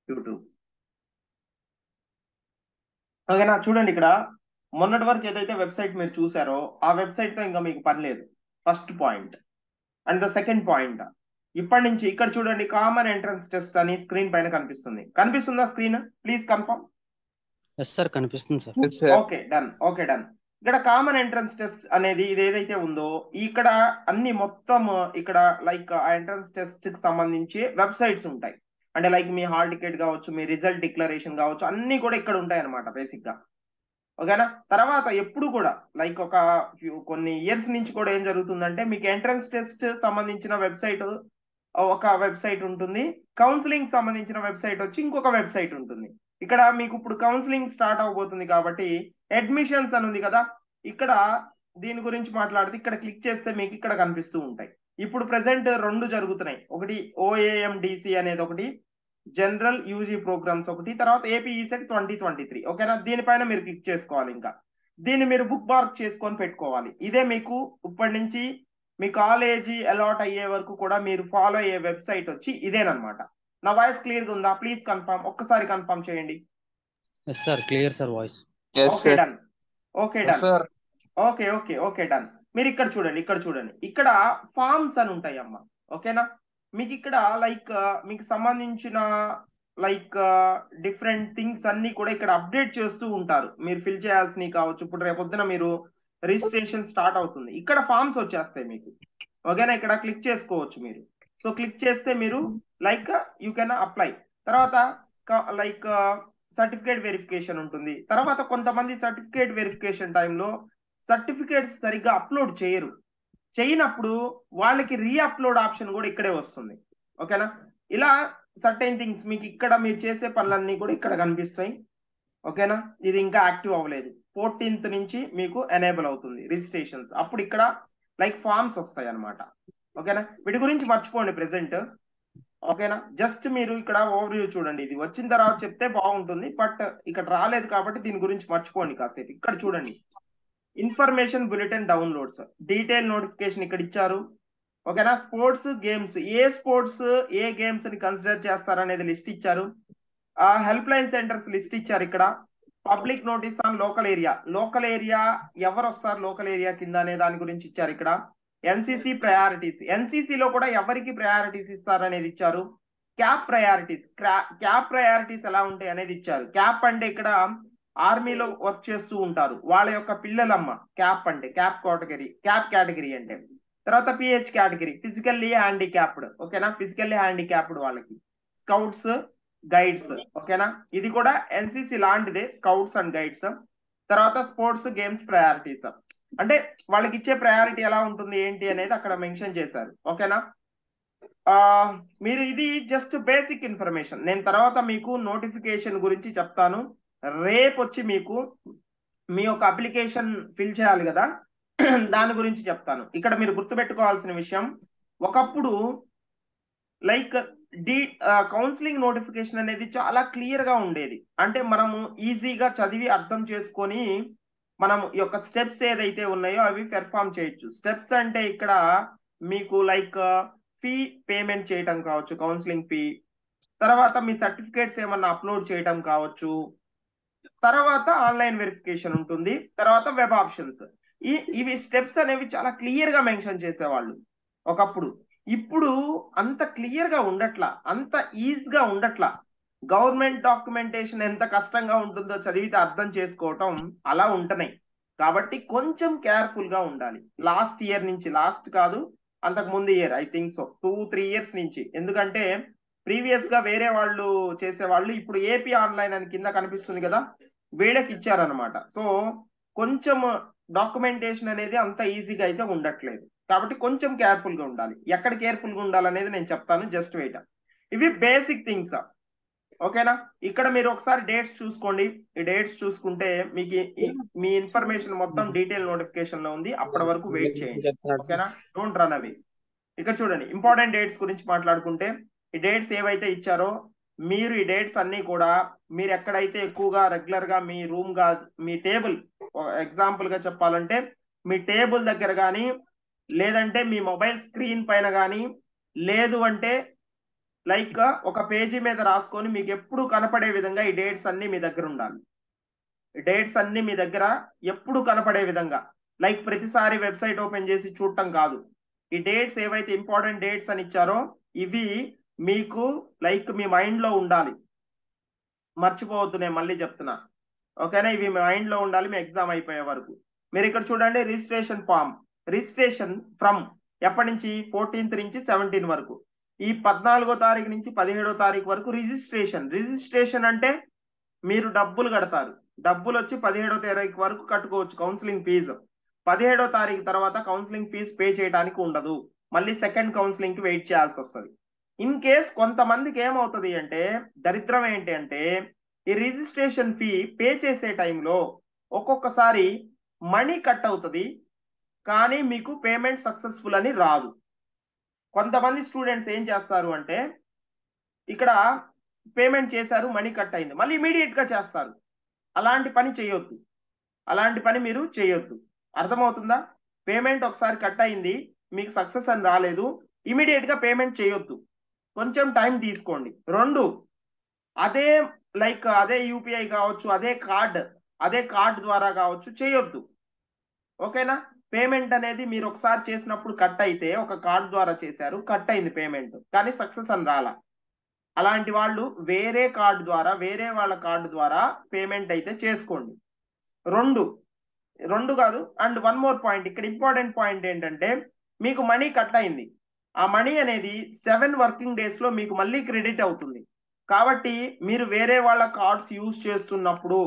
YouTube ఓకేనా చూడండి ఇక్కడ మొన్నటి వరకు ఏదైతే వెబ్సైట్ మీరు చూసారో ఆ వెబ్సైట్ తో ఇంకా మీకు పని లేదు first point and the second point ఇప్పటి నుంచి ఇక్కడ చూడండి కామన్ ఎంట్రన్స్ టెస్ట్ అని స్క్రీన్ పైన కనిపిస్తుంది కనిపిస్తుందా screen please confirm yes sir కనిపిస్తుంది sir yes sir okay done okay done ఇక్కడ కామన్ ఎంట్రన్స్ టెస్ట్ అనేది ఇది ఏదైతే ఉందో ఇక్కడ అన్ని మొత్తం ఇక్కడ లైక్ ఆ ఎంట్రన్స్ టెస్ట్ కి సంబంధించి వెబ్సైట్స్ ఉంటాయి అంటే లైక్ మీ హాల్ టికెట్ కావచ్చు మీ రిజల్ట్ డిక్లరేషన్ కావచ్చు అన్ని కూడా ఇక్కడ ఉంటాయి అనమాట బేసిక్ గా ఓకేనా తర్వాత ఎప్పుడు కూడా లైక్ ఒక few- కొన్ని ఇయర్స్ నుంచి కూడా ఏం జరుగుతుందంటే మీకు ఎంట్రన్స్ టెస్ట్ సంబంధించిన వెబ్సైట్ ఒక వెబ్సైట్ ఉంటుంది కౌన్సిలింగ్ సంబంధించిన వెబ్సైట్ వచ్చి ఇంకొక వెబ్సైట్ ఉంటుంది ఇక్కడ మీకు ఇప్పుడు కౌన్సిలింగ్ స్టార్ట్ అవబోతుంది కాబట్టి అడ్మిషన్స్ అని ఉంది కదా ఇక్కడ దీని గురించి మాట్లాడితే ఇక్కడ క్లిక్ చేస్తే మీకు ఇక్కడ కనిపిస్తూ ఉంటాయి ఇప్పుడు ప్రెసెంట్ రెండు జరుగుతున్నాయి ఒకటి ఓఏఎండిసి అనేది ఒకటి జనరల్ యూజీ ప్రోగ్రామ్స్ ఒకటి తర్వాత AP ECET twenty twenty three ఓకేనా దీనిపైన మీరు క్లిక్ చేసుకోవాలి ఇంకా దీన్ని మీరు బుక్ మార్క్ చేసుకొని పెట్టుకోవాలి ఇదే మీకు ఇప్పటి నుంచి మీ కాలేజీ అలాట్ అయ్యే వరకు కూడా మీరు ఫాలో అయ్యే వెబ్సైట్ వచ్చి ఇదేనమాట నా వాయిస్ క్లియర్ గా ఉందా ప్లీజ్ కన్ఫర్మ్ ఒక్కసారి కన్ఫర్మ్ చేయండి yes sir clear sir voice yes okay sir done okay done sir okay okay okay done మీరు ఇక్కడ చూడండి ఇక్కడ చూడండి ఇక్కడ ఫార్మ్స్ అని ఉంటాయి అమ్మా ఓకేనా మీకు ఇక్కడ లైక్ మీకు సంబంధించిన లైక్ డిఫరెంట్ థింగ్స్ అన్ని కూడా ఇక్కడ అప్డేట్ చేస్తూ ఉంటారు మీరు ఫిల్ చేయాల్సినవి కావచ్చు ఇప్పుడు రేపొద్దున మీరు రిజిస్ట్రేషన్ స్టార్ట్ అవుతుంది ఇక్కడ ఫార్మ్స్ వచ్చేస్తాయి మీకు ఓకేనా ఇక్కడ క్లిక్ చేసుకోవచ్చు మీరు సో క్లిక్ చేస్తే మీరు లైక్ యూ కెన్ అప్లై తర్వాత లైక్ సర్టిఫికేట్ వెరిఫికేషన్ ఉంటుంది తర్వాత కొంతమంది సర్టిఫికేట్ వెరిఫికేషన్ టైంలో సర్టిఫికేట్స్ సరిగ్గా అప్లోడ్ చేయరు చేయనప్పుడు వాళ్ళకి రీ అప్లోడ్ ఆప్షన్ కూడా ఇక్కడే వస్తుంది ఓకేనా ఇలా సర్టైన్ థింగ్స్ మీకు ఇక్కడ మీరు చేసే పనులన్నీ కూడా ఇక్కడ కనిపిస్తాయి ఓకేనా ఇది ఇంకా యాక్టివ్ అవ్వలేదు ఫోర్టీన్త్ నుంచి మీకు ఎనేబుల్ అవుతుంది రిజిస్ట్రేషన్స్ అప్పుడు ఇక్కడ లైక్ ఫార్మ్స్ వస్తాయి అన్నమాట ఓకేనా వీటి గురించి మర్చిపోండి ప్రెసెంట్ ఓకేనా జస్ట్ మీరు ఇక్కడ ఓవర్ వ్యూ చూడండి ఇది వచ్చిన తర్వాత చెప్తే బాగుంటుంది బట్ ఇక్కడ రాలేదు కాబట్టి దీని గురించి మర్చిపోండి కాసేపు ఇక్కడ చూడండి information bulletin downloads detail notification ఇక్కడ ఇచ్చారు ఓకేనా స్పోర్ట్స్ గేమ్స్ ఏ స్పోర్ట్స్ ఏ గేమ్స్ ని కన్సిడర్ చేస్తారనేది లిస్ట్ ఇచ్చారు ఆ హెల్ప్ లైన్ సెంటర్స్ లిస్ట్ ఇచ్చారు ఇక్కడ public notice on local area local area ఎవరు వస్తారు లోకల్ ఏరియా కింద అనే దాని గురించి ఇచ్చారు ఇక్కడ ఎన్సిసి ప్రయారిటీస్ ఎన్సిసి లో కూడా ఎవరికి ప్రయారిటీస్ ఇస్తారనేది ఇచ్చారు క్యాప్ ప్రయారిటీస్ క్యాప్ ప్రయారిటీస్ ఎలా ఉంటాయి అనేది ఇచ్చారు క్యాప్ అంటే ఇక్కడ ఆర్మీలో వర్క్ చేస్తూ ఉంటారు వాళ్ళ యొక్క పిల్లలమ్మ క్యాప్ అంటే క్యాప్ కేటగిరీ క్యాప్ కేటగిరీ అంటే తర్వాత పిహెచ్ కేటగిరీ ఫిజికల్లీ హ్యాండిక్యాప్డ్ ఓకేనా ఫిజికల్లీ హ్యాండిక్యాప్డ్ వాళ్ళకి స్కౌట్స్ గైడ్స్ ఓకేనా ఇది కూడా ఎన్సిసి లాంటిదే స్కౌట్స్ అండ్ గైడ్స్ తర్వాత స్పోర్ట్స్ గేమ్స్ ప్రయారిటీస్ అంటే వాళ్ళకి ఇచ్చే ప్రయారిటీ ఎలా ఉంటుంది ఏంటి అనేది అక్కడ మెన్షన్ చేశారు ఓకేనా ఆ మీరు ఇది జస్ట్ బేసిక్ ఇన్ఫర్మేషన్ నేను తర్వాత మీకు నోటిఫికేషన్ గురించి చెప్తాను రేపు వచ్చి మీకు మీ యొక్క అప్లికేషన్ ఫిల్ చేయాలి కదా దాని గురించి చెప్తాను ఇక్కడ మీరు గుర్తుపెట్టుకోవాల్సిన విషయం ఒకప్పుడు లైక్ డి కౌన్సిలింగ్ నోటిఫికేషన్ అనేది చాలా క్లియర్ గా ఉండేది అంటే మనము ఈజీగా చదివి అర్థం చేసుకొని మనం ఈ యొక్క స్టెప్స్ ఏదైతే ఉన్నాయో అవి పెర్ఫామ్ చేయొచ్చు స్టెప్స్ అంటే ఇక్కడ మీకు లైక్ ఫీ పేమెంట్ చేయటం కావచ్చు కౌన్సిలింగ్ ఫీ తర్వాత మీ సర్టిఫికేట్స్ ఏమన్నా అప్లోడ్ చేయటం కావచ్చు తర్వాత ఆన్లైన్ వెరిఫికేషన్ ఉంటుంది తర్వాత వెబ్ ఆప్షన్స్ ఈ ఇవి స్టెప్స్ అనేవి చాలా క్లియర్ గా మెన్షన్ చేసేవాళ్ళు ఒకప్పుడు ఇప్పుడు అంత క్లియర్ గా ఉండట్లా అంత ఈజీగా ఉండట్లా గవర్నమెంట్ డాక్యుమెంటేషన్ ఎంత కష్టంగా ఉంటుందో చదివితే అర్థం చేసుకోవటం అలా ఉంటున్నాయి కాబట్టి కొంచెం కేర్ఫుల్ గా ఉండాలి లాస్ట్ ఇయర్ నుంచి లాస్ట్ కాదు అంతకు ముందు year I think so two three years నుంచి ఎందుకంటే ప్రీవియస్ గా వేరే వాళ్ళు చేసేవాళ్ళు ఇప్పుడు ఏపీ ఆన్లైన్ అని కింద కనిపిస్తుంది కదా వీళ్ళకి ఇచ్చారనమాట సో కొంచెం డాక్యుమెంటేషన్ అనేది అంత ఈజీగా అయితే ఉండట్లేదు కాబట్టి కొంచెం కేర్ఫుల్ గా ఉండాలి ఎక్కడ కేర్ఫుల్ గా ఉండాలనేది నేను చెప్తాను జస్ట్ వెయిట్ ఇవి బేసిక్ థింగ్స్ ఓకేనా ఇక్కడ మీరు ఒకసారి డేట్స్ చూసుకోండి ఈ డేట్స్ చూసుకుంటే మీకు ఈ- మీ ఇన్ఫర్మేషన్ మొత్తం డీటెయిల్ నోటిఫికేషన్ లో ఉంది అప్పటి వరకు వెయిట్ చేయండి ఓకేనా డోంట్ రన్ అవి ఇక్కడ చూడండి ఇంపార్టెంట్ డేట్స్ గురించి మాట్లాడుకుంటే ఈ డేట్స్ ఏవైతే ఇచ్చారో మీరు ఈ డేట్స్ అన్ని కూడా మీరు ఎక్కడైతే ఎక్కువగా రెగ్యులర్ గా మీ రూమ్ గా మీ టేబుల్ ఎగ్జాంపుల్ గా చెప్పాలంటే మీ టేబుల్ దగ్గర కానీ లేదంటే మీ మొబైల్ స్క్రీన్ పైన కానీ లేదు అంటే లైక్ ఒక పేజీ మీద రాసుకొని మీకు ఎప్పుడు కనపడే విధంగా ఈ డేట్స్ అన్ని మీ దగ్గర ఉండాలి డేట్స్ అన్ని మీ దగ్గర ఎప్పుడు కనపడే విధంగా లైక్ ప్రతిసారి వెబ్సైట్ ఓపెన్ చేసి చూడటం కాదు ఈ డేట్స్ ఏవైతే ఇంపార్టెంట్ డేట్స్ అని ఇచ్చారో ఇవి మీకు లైక్ మీ మైండ్ లో ఉండాలి మర్చిపోవద్దు నేను మళ్ళీ చెప్తున్నా ఓకేనా ఇవి మీ మైండ్ లో ఉండాలి మీ ఎగ్జామ్ అయిపోయే వరకు మీరు ఇక్కడ చూడండి రిజిస్ట్రేషన్ ఫామ్ రిజిస్ట్రేషన్ ఫ్రమ్ ఎప్పటి నుంచి ఫోర్టీన్త్ నుంచి సెవెంటీన్ వరకు ఈ పద్నాలుగో తారీఖు నుంచి పదిహేడో తారీఖు వరకు రిజిస్ట్రేషన్ రిజిస్ట్రేషన్ అంటే మీరు డబ్బులు కడతారు డబ్బులు వచ్చి పదిహేడో తారీఖు వరకు కట్టుకోవచ్చు కౌన్సిలింగ్ ఫీజు పదిహేడో తారీఖు తర్వాత కౌన్సిలింగ్ ఫీజు పే చేయడానికి ఉండదు మళ్ళీ సెకండ్ కౌన్సిలింగ్ కి వెయిట్ చేయాల్సి వస్తుంది ఇన్ కేస్ కొంతమందికి ఏమవుతుంది అంటే దరిద్రం ఏంటి అంటే ఈ రిజిస్ట్రేషన్ ఫీ పే చేసే టైంలో ఒక్కొక్కసారి మనీ కట్ అవుతుంది కానీ మీకు పేమెంట్ సక్సెస్ఫుల్ అని రాదు కొంతమంది స్టూడెంట్స్ ఏం చేస్తారు అంటే ఇక్కడ పేమెంట్ చేశారు మనీ కట్ అయింది మళ్ళీ ఇమీడియట్ గా చేస్తారు అలాంటి పని చేయొద్దు అలాంటి పని మీరు చేయొద్దు అర్థమవుతుందా పేమెంట్ ఒకసారి కట్ అయింది మీకు సక్సెస్ అని రాలేదు ఇమీడియట్ గా పేమెంట్ చేయొద్దు కొంచెం టైం తీసుకోండి రెండు అదే లైక్ అదే యూపీఐ కావచ్చు అదే కార్డ్ అదే కార్డ్ ద్వారా కావచ్చు చేయొద్దు ఓకేనా పేమెంట్ అనేది మీరు ఒకసారి చేసినప్పుడు కట్ అయితే ఒక కార్డ్ ద్వారా చేశారు కట్ అయింది పేమెంట్ కానీ సక్సెస్ అని రాలా అలాంటి వాళ్ళు వేరే కార్డు ద్వారా వేరే వాళ్ళ కార్డు ద్వారా పేమెంట్ అయితే చేసుకోండి రెండు రెండు కాదు అండ్ వన్ మోర్ పాయింట్ ఇక్కడ ఇంపార్టెంట్ పాయింట్ ఏంటంటే మీకు మనీ కట్ అయింది ఆ మనీ అనేది సెవెన్ వర్కింగ్ డేస్ లో మీకు మళ్ళీ క్రెడిట్ అవుతుంది కాబట్టి మీరు వేరే వాళ్ళ కార్డ్స్ యూజ్ చేస్తున్నప్పుడు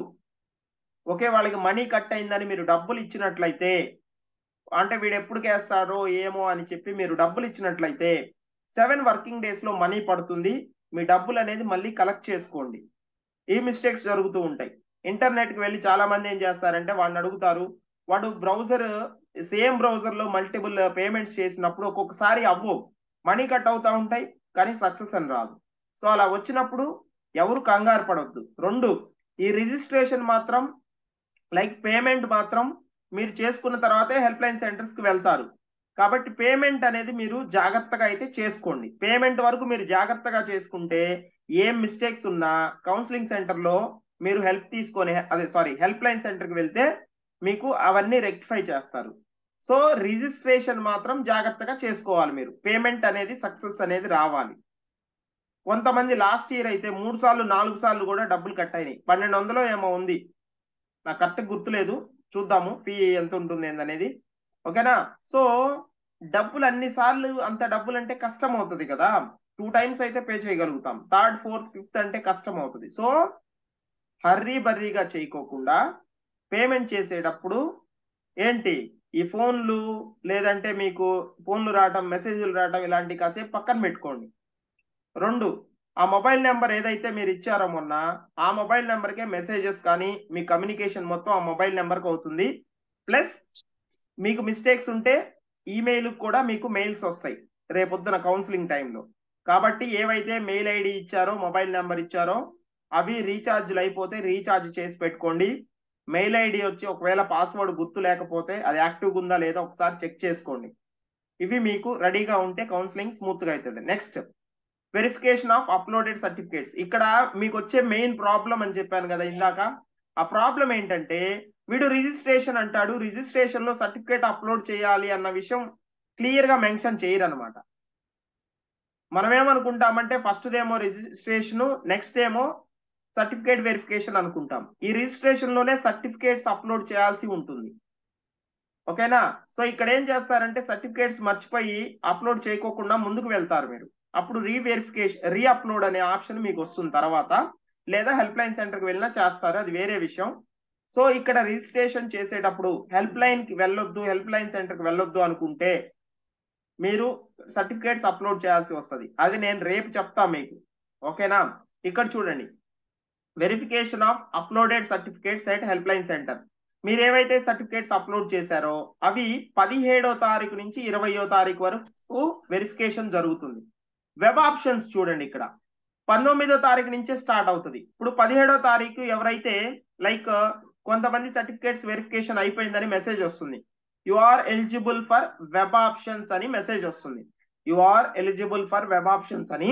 ఓకే వాళ్ళకి మనీ కట్ అయిందని మీరు డబ్బులు ఇచ్చినట్లయితే అంటే వీడు ఎప్పుడు వేస్తాడో ఏమో అని చెప్పి మీరు డబ్బులు ఇచ్చినట్లయితే సెవెన్ వర్కింగ్ డేస్ లో మనీ పడుతుంది మీ డబ్బులు అనేది మళ్ళీ కలెక్ట్ చేసుకోండి ఈ మిస్టేక్స్ జరుగుతూ ఉంటాయి ఇంటర్నెట్ కి వెళ్ళి చాలా మంది ఏం చేస్తారంటే వాడిని అడుగుతారు వాడు బ్రౌజర్ సేమ్ బ్రౌజర్ లో మల్టిపుల్ పేమెంట్స్ చేసినప్పుడు ఒక్కొక్కసారి అవ్వు మనీ కట్ అవుతా ఉంటాయి కానీ సక్సెస్ అని రాదు సో అలా వచ్చినప్పుడు ఎవరు కంగారు పడవద్దు రెండు ఈ రిజిస్ట్రేషన్ మాత్రం లైక్ పేమెంట్ మాత్రం మీరు చేసుకున్న తర్వాతే హెల్ప్ లైన్ సెంటర్స్ కి వెళ్తారు కాబట్టి పేమెంట్ అనేది మీరు జాగ్రత్తగా అయితే చేసుకోండి పేమెంట్ వరకు మీరు జాగ్రత్తగా చేసుకుంటే ఏం మిస్టేక్స్ ఉన్నా కౌన్సిలింగ్ సెంటర్ లో మీరు హెల్ప్ తీసుకొని అదే సారీ హెల్ప్ లైన్ సెంటర్ కి వెళ్తే మీకు అవన్నీ రెక్టిఫై చేస్తారు సో రిజిస్ట్రేషన్ మాత్రం జాగ్రత్తగా చేసుకోవాలి మీరు పేమెంట్ అనేది సక్సెస్ అనేది రావాలి కొంతమంది లాస్ట్ ఇయర్ అయితే మూడు సార్లు నాలుగు సార్లు కూడా డబ్బులు కట్ అయినాయి పన్నెండు వందలు ఏమో ఉంది నాకు కరెక్ట్ గుర్తులేదు చూద్దాము ఫీ ఎంత ఉంటుంది ఏందనేది ఓకేనా సో డబ్బులు అన్ని సార్లు అంత డబ్బులు అంటే కష్టం అవుతుంది కదా టూ టైమ్స్ అయితే పే చేయగలుగుతాం థర్డ్ ఫోర్త్ ఫిఫ్త్ అంటే కష్టం అవుతుంది సో హర్రీ బర్రీగా చేయకోకుండా పేమెంట్ చేసేటప్పుడు ఏంటి ఈ ఫోన్లు లేదంటే మీకు ఫోన్లు రావటం మెసేజ్లు రావటం ఇలాంటి కాసేపు పక్కన పెట్టుకోండి రెండు ఆ మొబైల్ నెంబర్ ఏదైతే మీరు ఇచ్చారో మొన్న ఆ మొబైల్ నెంబర్కే మెసేజెస్ కానీ మీ కమ్యూనికేషన్ మొత్తం ఆ మొబైల్ నెంబర్కి అవుతుంది ప్లస్ మీకు మిస్టేక్స్ ఉంటే ఈమెయిల్ కూడా మీకు మెయిల్స్ వస్తాయి రేపొద్దున కౌన్సిలింగ్ టైంలో కాబట్టి ఏవైతే మెయిల్ ఐడి ఇచ్చారో మొబైల్ నెంబర్ ఇచ్చారో అవి రీఛార్జ్లు అయిపోతే రీఛార్జ్ చేసి పెట్టుకోండి మెయిల్ ఐడి వచ్చి ఒకవేళ పాస్వర్డ్ గుర్తు లేకపోతే అది యాక్టివ్గా ఉందా లేదా ఒకసారి చెక్ చేసుకోండి ఇవి మీకు రెడీగా ఉంటే కౌన్సిలింగ్ స్మూత్ గా అవుతుంది next verification of uploaded certificates ఇక్కడ మీకు వచ్చే మెయిన్ ప్రాబ్లం అని చెప్పాను కదా ఇందాక ఆ ప్రాబ్లం ఏంటంటే వీడు రిజిస్ట్రేషన్ అంటాడు రిజిస్ట్రేషన్ లో సర్టిఫికేట్ అప్లోడ్ చేయాలి అన్న విషయం క్లియర్ గా మెన్షన్ చేయరు అనమాట మనం ఏమనుకుంటామంటే ఫస్ట్ ఏమో రిజిస్ట్రేషన్ నెక్స్ట్ ఏమో సర్టిఫికేట్ వెరిఫికేషన్ అనుకుంటాం ఈ రిజిస్ట్రేషన్ లోనే సర్టిఫికేట్స్ అప్లోడ్ చేయాల్సి ఉంటుంది ఓకేనా సో ఇక్కడ ఏం చేస్తారంటే సర్టిఫికేట్స్ మర్చిపోయి అప్లోడ్ చేయకోకుండా ముందుకు వెళ్తారు మీరు అప్పుడు రీవెరిఫికేషన్ రీ అప్లోడ్ అనే ఆప్షన్ మీకు వస్తుంది తర్వాత లేదా హెల్ప్ లైన్ సెంటర్కి వెళ్ళినా చేస్తారు అది వేరే విషయం సో ఇక్కడ రిజిస్ట్రేషన్ చేసేటప్పుడు హెల్ప్ లైన్ కి వెళ్ళొద్దు హెల్ప్ లైన్ సెంటర్కి వెళ్ళొద్దు అనుకుంటే మీరు సర్టిఫికేట్స్ అప్లోడ్ చేయాల్సి వస్తుంది అది నేను రేపు చెప్తా మీకు ఓకేనా ఇక్కడ చూడండి verification of uploaded certificates at help line centre మీరు ఏవైతే సర్టిఫికేట్స్ అప్లోడ్ చేశారో అవి పదిహేడో తారీఖు నుంచి ఇరవయో తారీఖు వరకు వెరిఫికేషన్ జరుగుతుంది వెబ్ ఆప్షన్స్ చూడండి ఇక్కడ పంతొమ్మిదో తారీఖు నుంచే స్టార్ట్ అవుతుంది ఇప్పుడు పదిహేడో తారీఖు ఎవరైతే లైక్ కొంతమంది సర్టిఫికేట్స్ వెరిఫికేషన్ అయిపోయిందని మెసేజ్ వస్తుంది you are eligible for web options అని మెసేజ్ వస్తుంది you are eligible for web options అని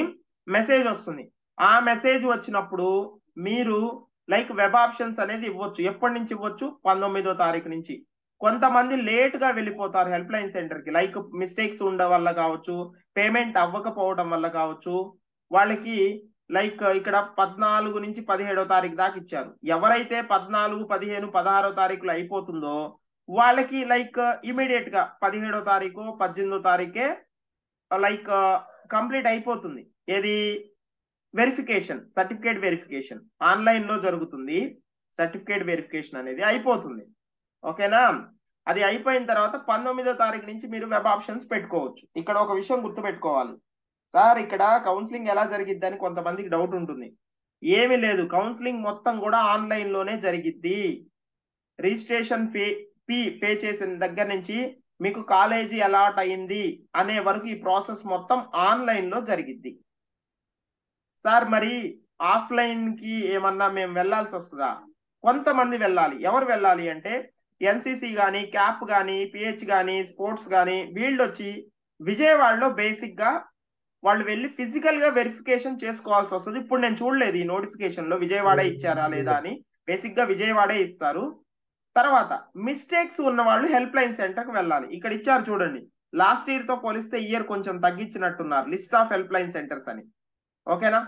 మెసేజ్ వస్తుంది ఆ మెసేజ్ వచ్చినప్పుడు మీరు లైక్ వెబ్ ఆప్షన్స్ అనేది ఇవ్వచ్చు ఎప్పటి నుంచి ఇవ్వచ్చు పంతొమ్మిదో తారీఖు నుంచి కొంతమంది లేట్ గా వెళ్ళిపోతారు హెల్ప్ లైన్ సెంటర్ కి లైక్ మిస్టేక్స్ ఉండడం వల్ల కావచ్చు పేమెంట్ అవ్వకపోవడం వల్ల కావచ్చు వాళ్ళకి లైక్ ఇక్కడ పద్నాలుగు నుంచి పదిహేడో తారీఖు దాకా ఇచ్చారు ఎవరైతే పద్నాలుగు పదిహేను పదహారో తారీఖులు అయిపోతుందో వాళ్ళకి లైక్ ఇమీడియట్ గా పదిహేడో తారీఖు పద్దెనిమిదో తారీఖే లైక్ కంప్లీట్ అయిపోతుంది ఏది వెరిఫికేషన్ సర్టిఫికేట్ వెరిఫికేషన్ ఆన్లైన్ లో జరుగుతుంది సర్టిఫికేట్ వెరిఫికేషన్ అనేది అయిపోతుంది ఓకేనా అది అయిపోయిన తర్వాత పంతొమ్మిదో తారీఖు నుంచి మీరు వెబ్ ఆప్షన్స్ పెట్టుకోవచ్చు ఇక్కడ ఒక విషయం గుర్తుపెట్టుకోవాలి సార్ ఇక్కడ కౌన్సిలింగ్ ఎలా జరిగిద్దని కొంతమందికి డౌట్ ఉంటుంది ఏమీ లేదు కౌన్సిలింగ్ మొత్తం కూడా ఆన్లైన్ లోనే జరిగిద్ది రిజిస్ట్రేషన్ ఫీ ఫీ పే చేసిన దగ్గర నుంచి మీకు కాలేజీ అలాట్ అయింది అనే వరకు ఈ ప్రాసెస్ మొత్తం ఆన్లైన్ లో జరిగిద్ది సార్ మరి ఆఫ్లైన్ కి ఏమన్నా మేము వెళ్ళాల్సి వస్తుందా కొంతమంది వెళ్ళాలి ఎవరు వెళ్ళాలి అంటే ఎన్సిసి కానీ క్యాప్ కానీ పిహెచ్ కానీ స్పోర్ట్స్ కానీ వీళ్ళు వచ్చి విజయవాడలో బేసిక్ గా వాళ్ళు వెళ్ళి ఫిజికల్ గా వెరిఫికేషన్ చేసుకోవాల్సి వస్తుంది ఇప్పుడు నేను చూడలేదు ఈ నోటిఫికేషన్ లో విజయవాడ ఇచ్చారా లేదా అని బేసిక్ గా విజయవాడే ఇస్తారు తర్వాత మిస్టేక్స్ ఉన్న వాళ్ళు హెల్ప్ లైన్ సెంటర్ కి వెళ్ళాలి ఇక్కడ ఇచ్చారు చూడండి లాస్ట్ ఇయర్ తో పోలిస్తే ఇయర్ కొంచెం తగ్గించినట్టున్నారు list of help line centres అని ఓకేనా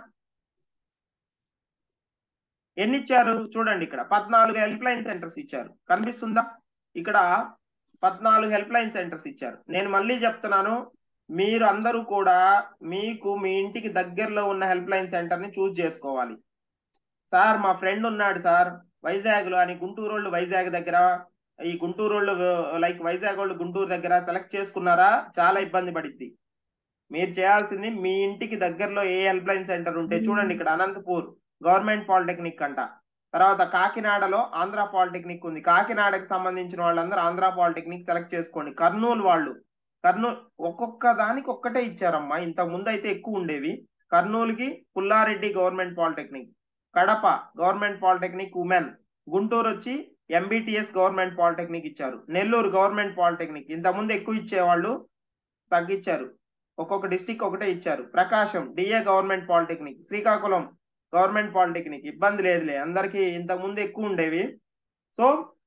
ఎన్ని ఇచ్చారు చూడండి ఇక్కడ పద్నాలుగు హెల్ప్ లైన్ సెంటర్స్ ఇచ్చారు కనిపిస్తుందా ఇక్కడ పద్నాలుగు హెల్ప్ లైన్ సెంటర్స్ ఇచ్చారు నేను మళ్ళీ చెప్తున్నాను మీరు అందరూ కూడా మీకు మీ ఇంటికి దగ్గరలో ఉన్న హెల్ప్ లైన్ సెంటర్ ని చూస్ చేసుకోవాలి సార్ మా ఫ్రెండ్ ఉన్నాడు సార్ వైజాగ్ లో అని గుంటూరు వాళ్ళు వైజాగ్ దగ్గర ఈ గుంటూరు వాళ్ళు లైక్ వైజాగ్ వాళ్ళు గుంటూరు దగ్గర సెలెక్ట్ చేసుకున్నారా చాలా ఇబ్బంది పడిద్ది మీరు చేయాల్సింది మీ ఇంటికి దగ్గరలో ఏ హెల్ప్ లైన్ సెంటర్ ఉంటే చూడండి ఇక్కడ అనంతపూర్ గవర్నమెంట్ పాలిటెక్నిక్ అంట తర్వాత కాకినాడలో ఆంధ్ర పాలిటెక్నిక్ ఉంది కాకినాడకి సంబంధించిన వాళ్ళందరూ ఆంధ్ర పాలిటెక్నిక్ సెలెక్ట్ చేసుకోండి కర్నూలు వాళ్ళు కర్నూలు ఒక్కొక్క దానికి ఒక్కటే ఇచ్చారమ్మా ఇంతకు ముందు అయితే ఎక్కువ ఉండేవి కర్నూలుకి Pullareddy government polytechnic Kadapa government polytechnic women Guntur వచ్చి ఎంబీటీఎస్ గవర్నమెంట్ పాలిటెక్నిక్ ఇచ్చారు నెల్లూరు గవర్నమెంట్ పాలిటెక్నిక్ ఇంతకుముందు ఎక్కువ ఇచ్చేవాళ్ళు తగ్గించారు ఒక్కొక్క డిస్టిక్ ఒకటే ఇచ్చారు Prakasam DA government polytechnic Srikakulam government polytechnic ఇబ్బంది లేదులే అందరికి ఇంతకు ముందు ఎక్కువ ఉండేవి సో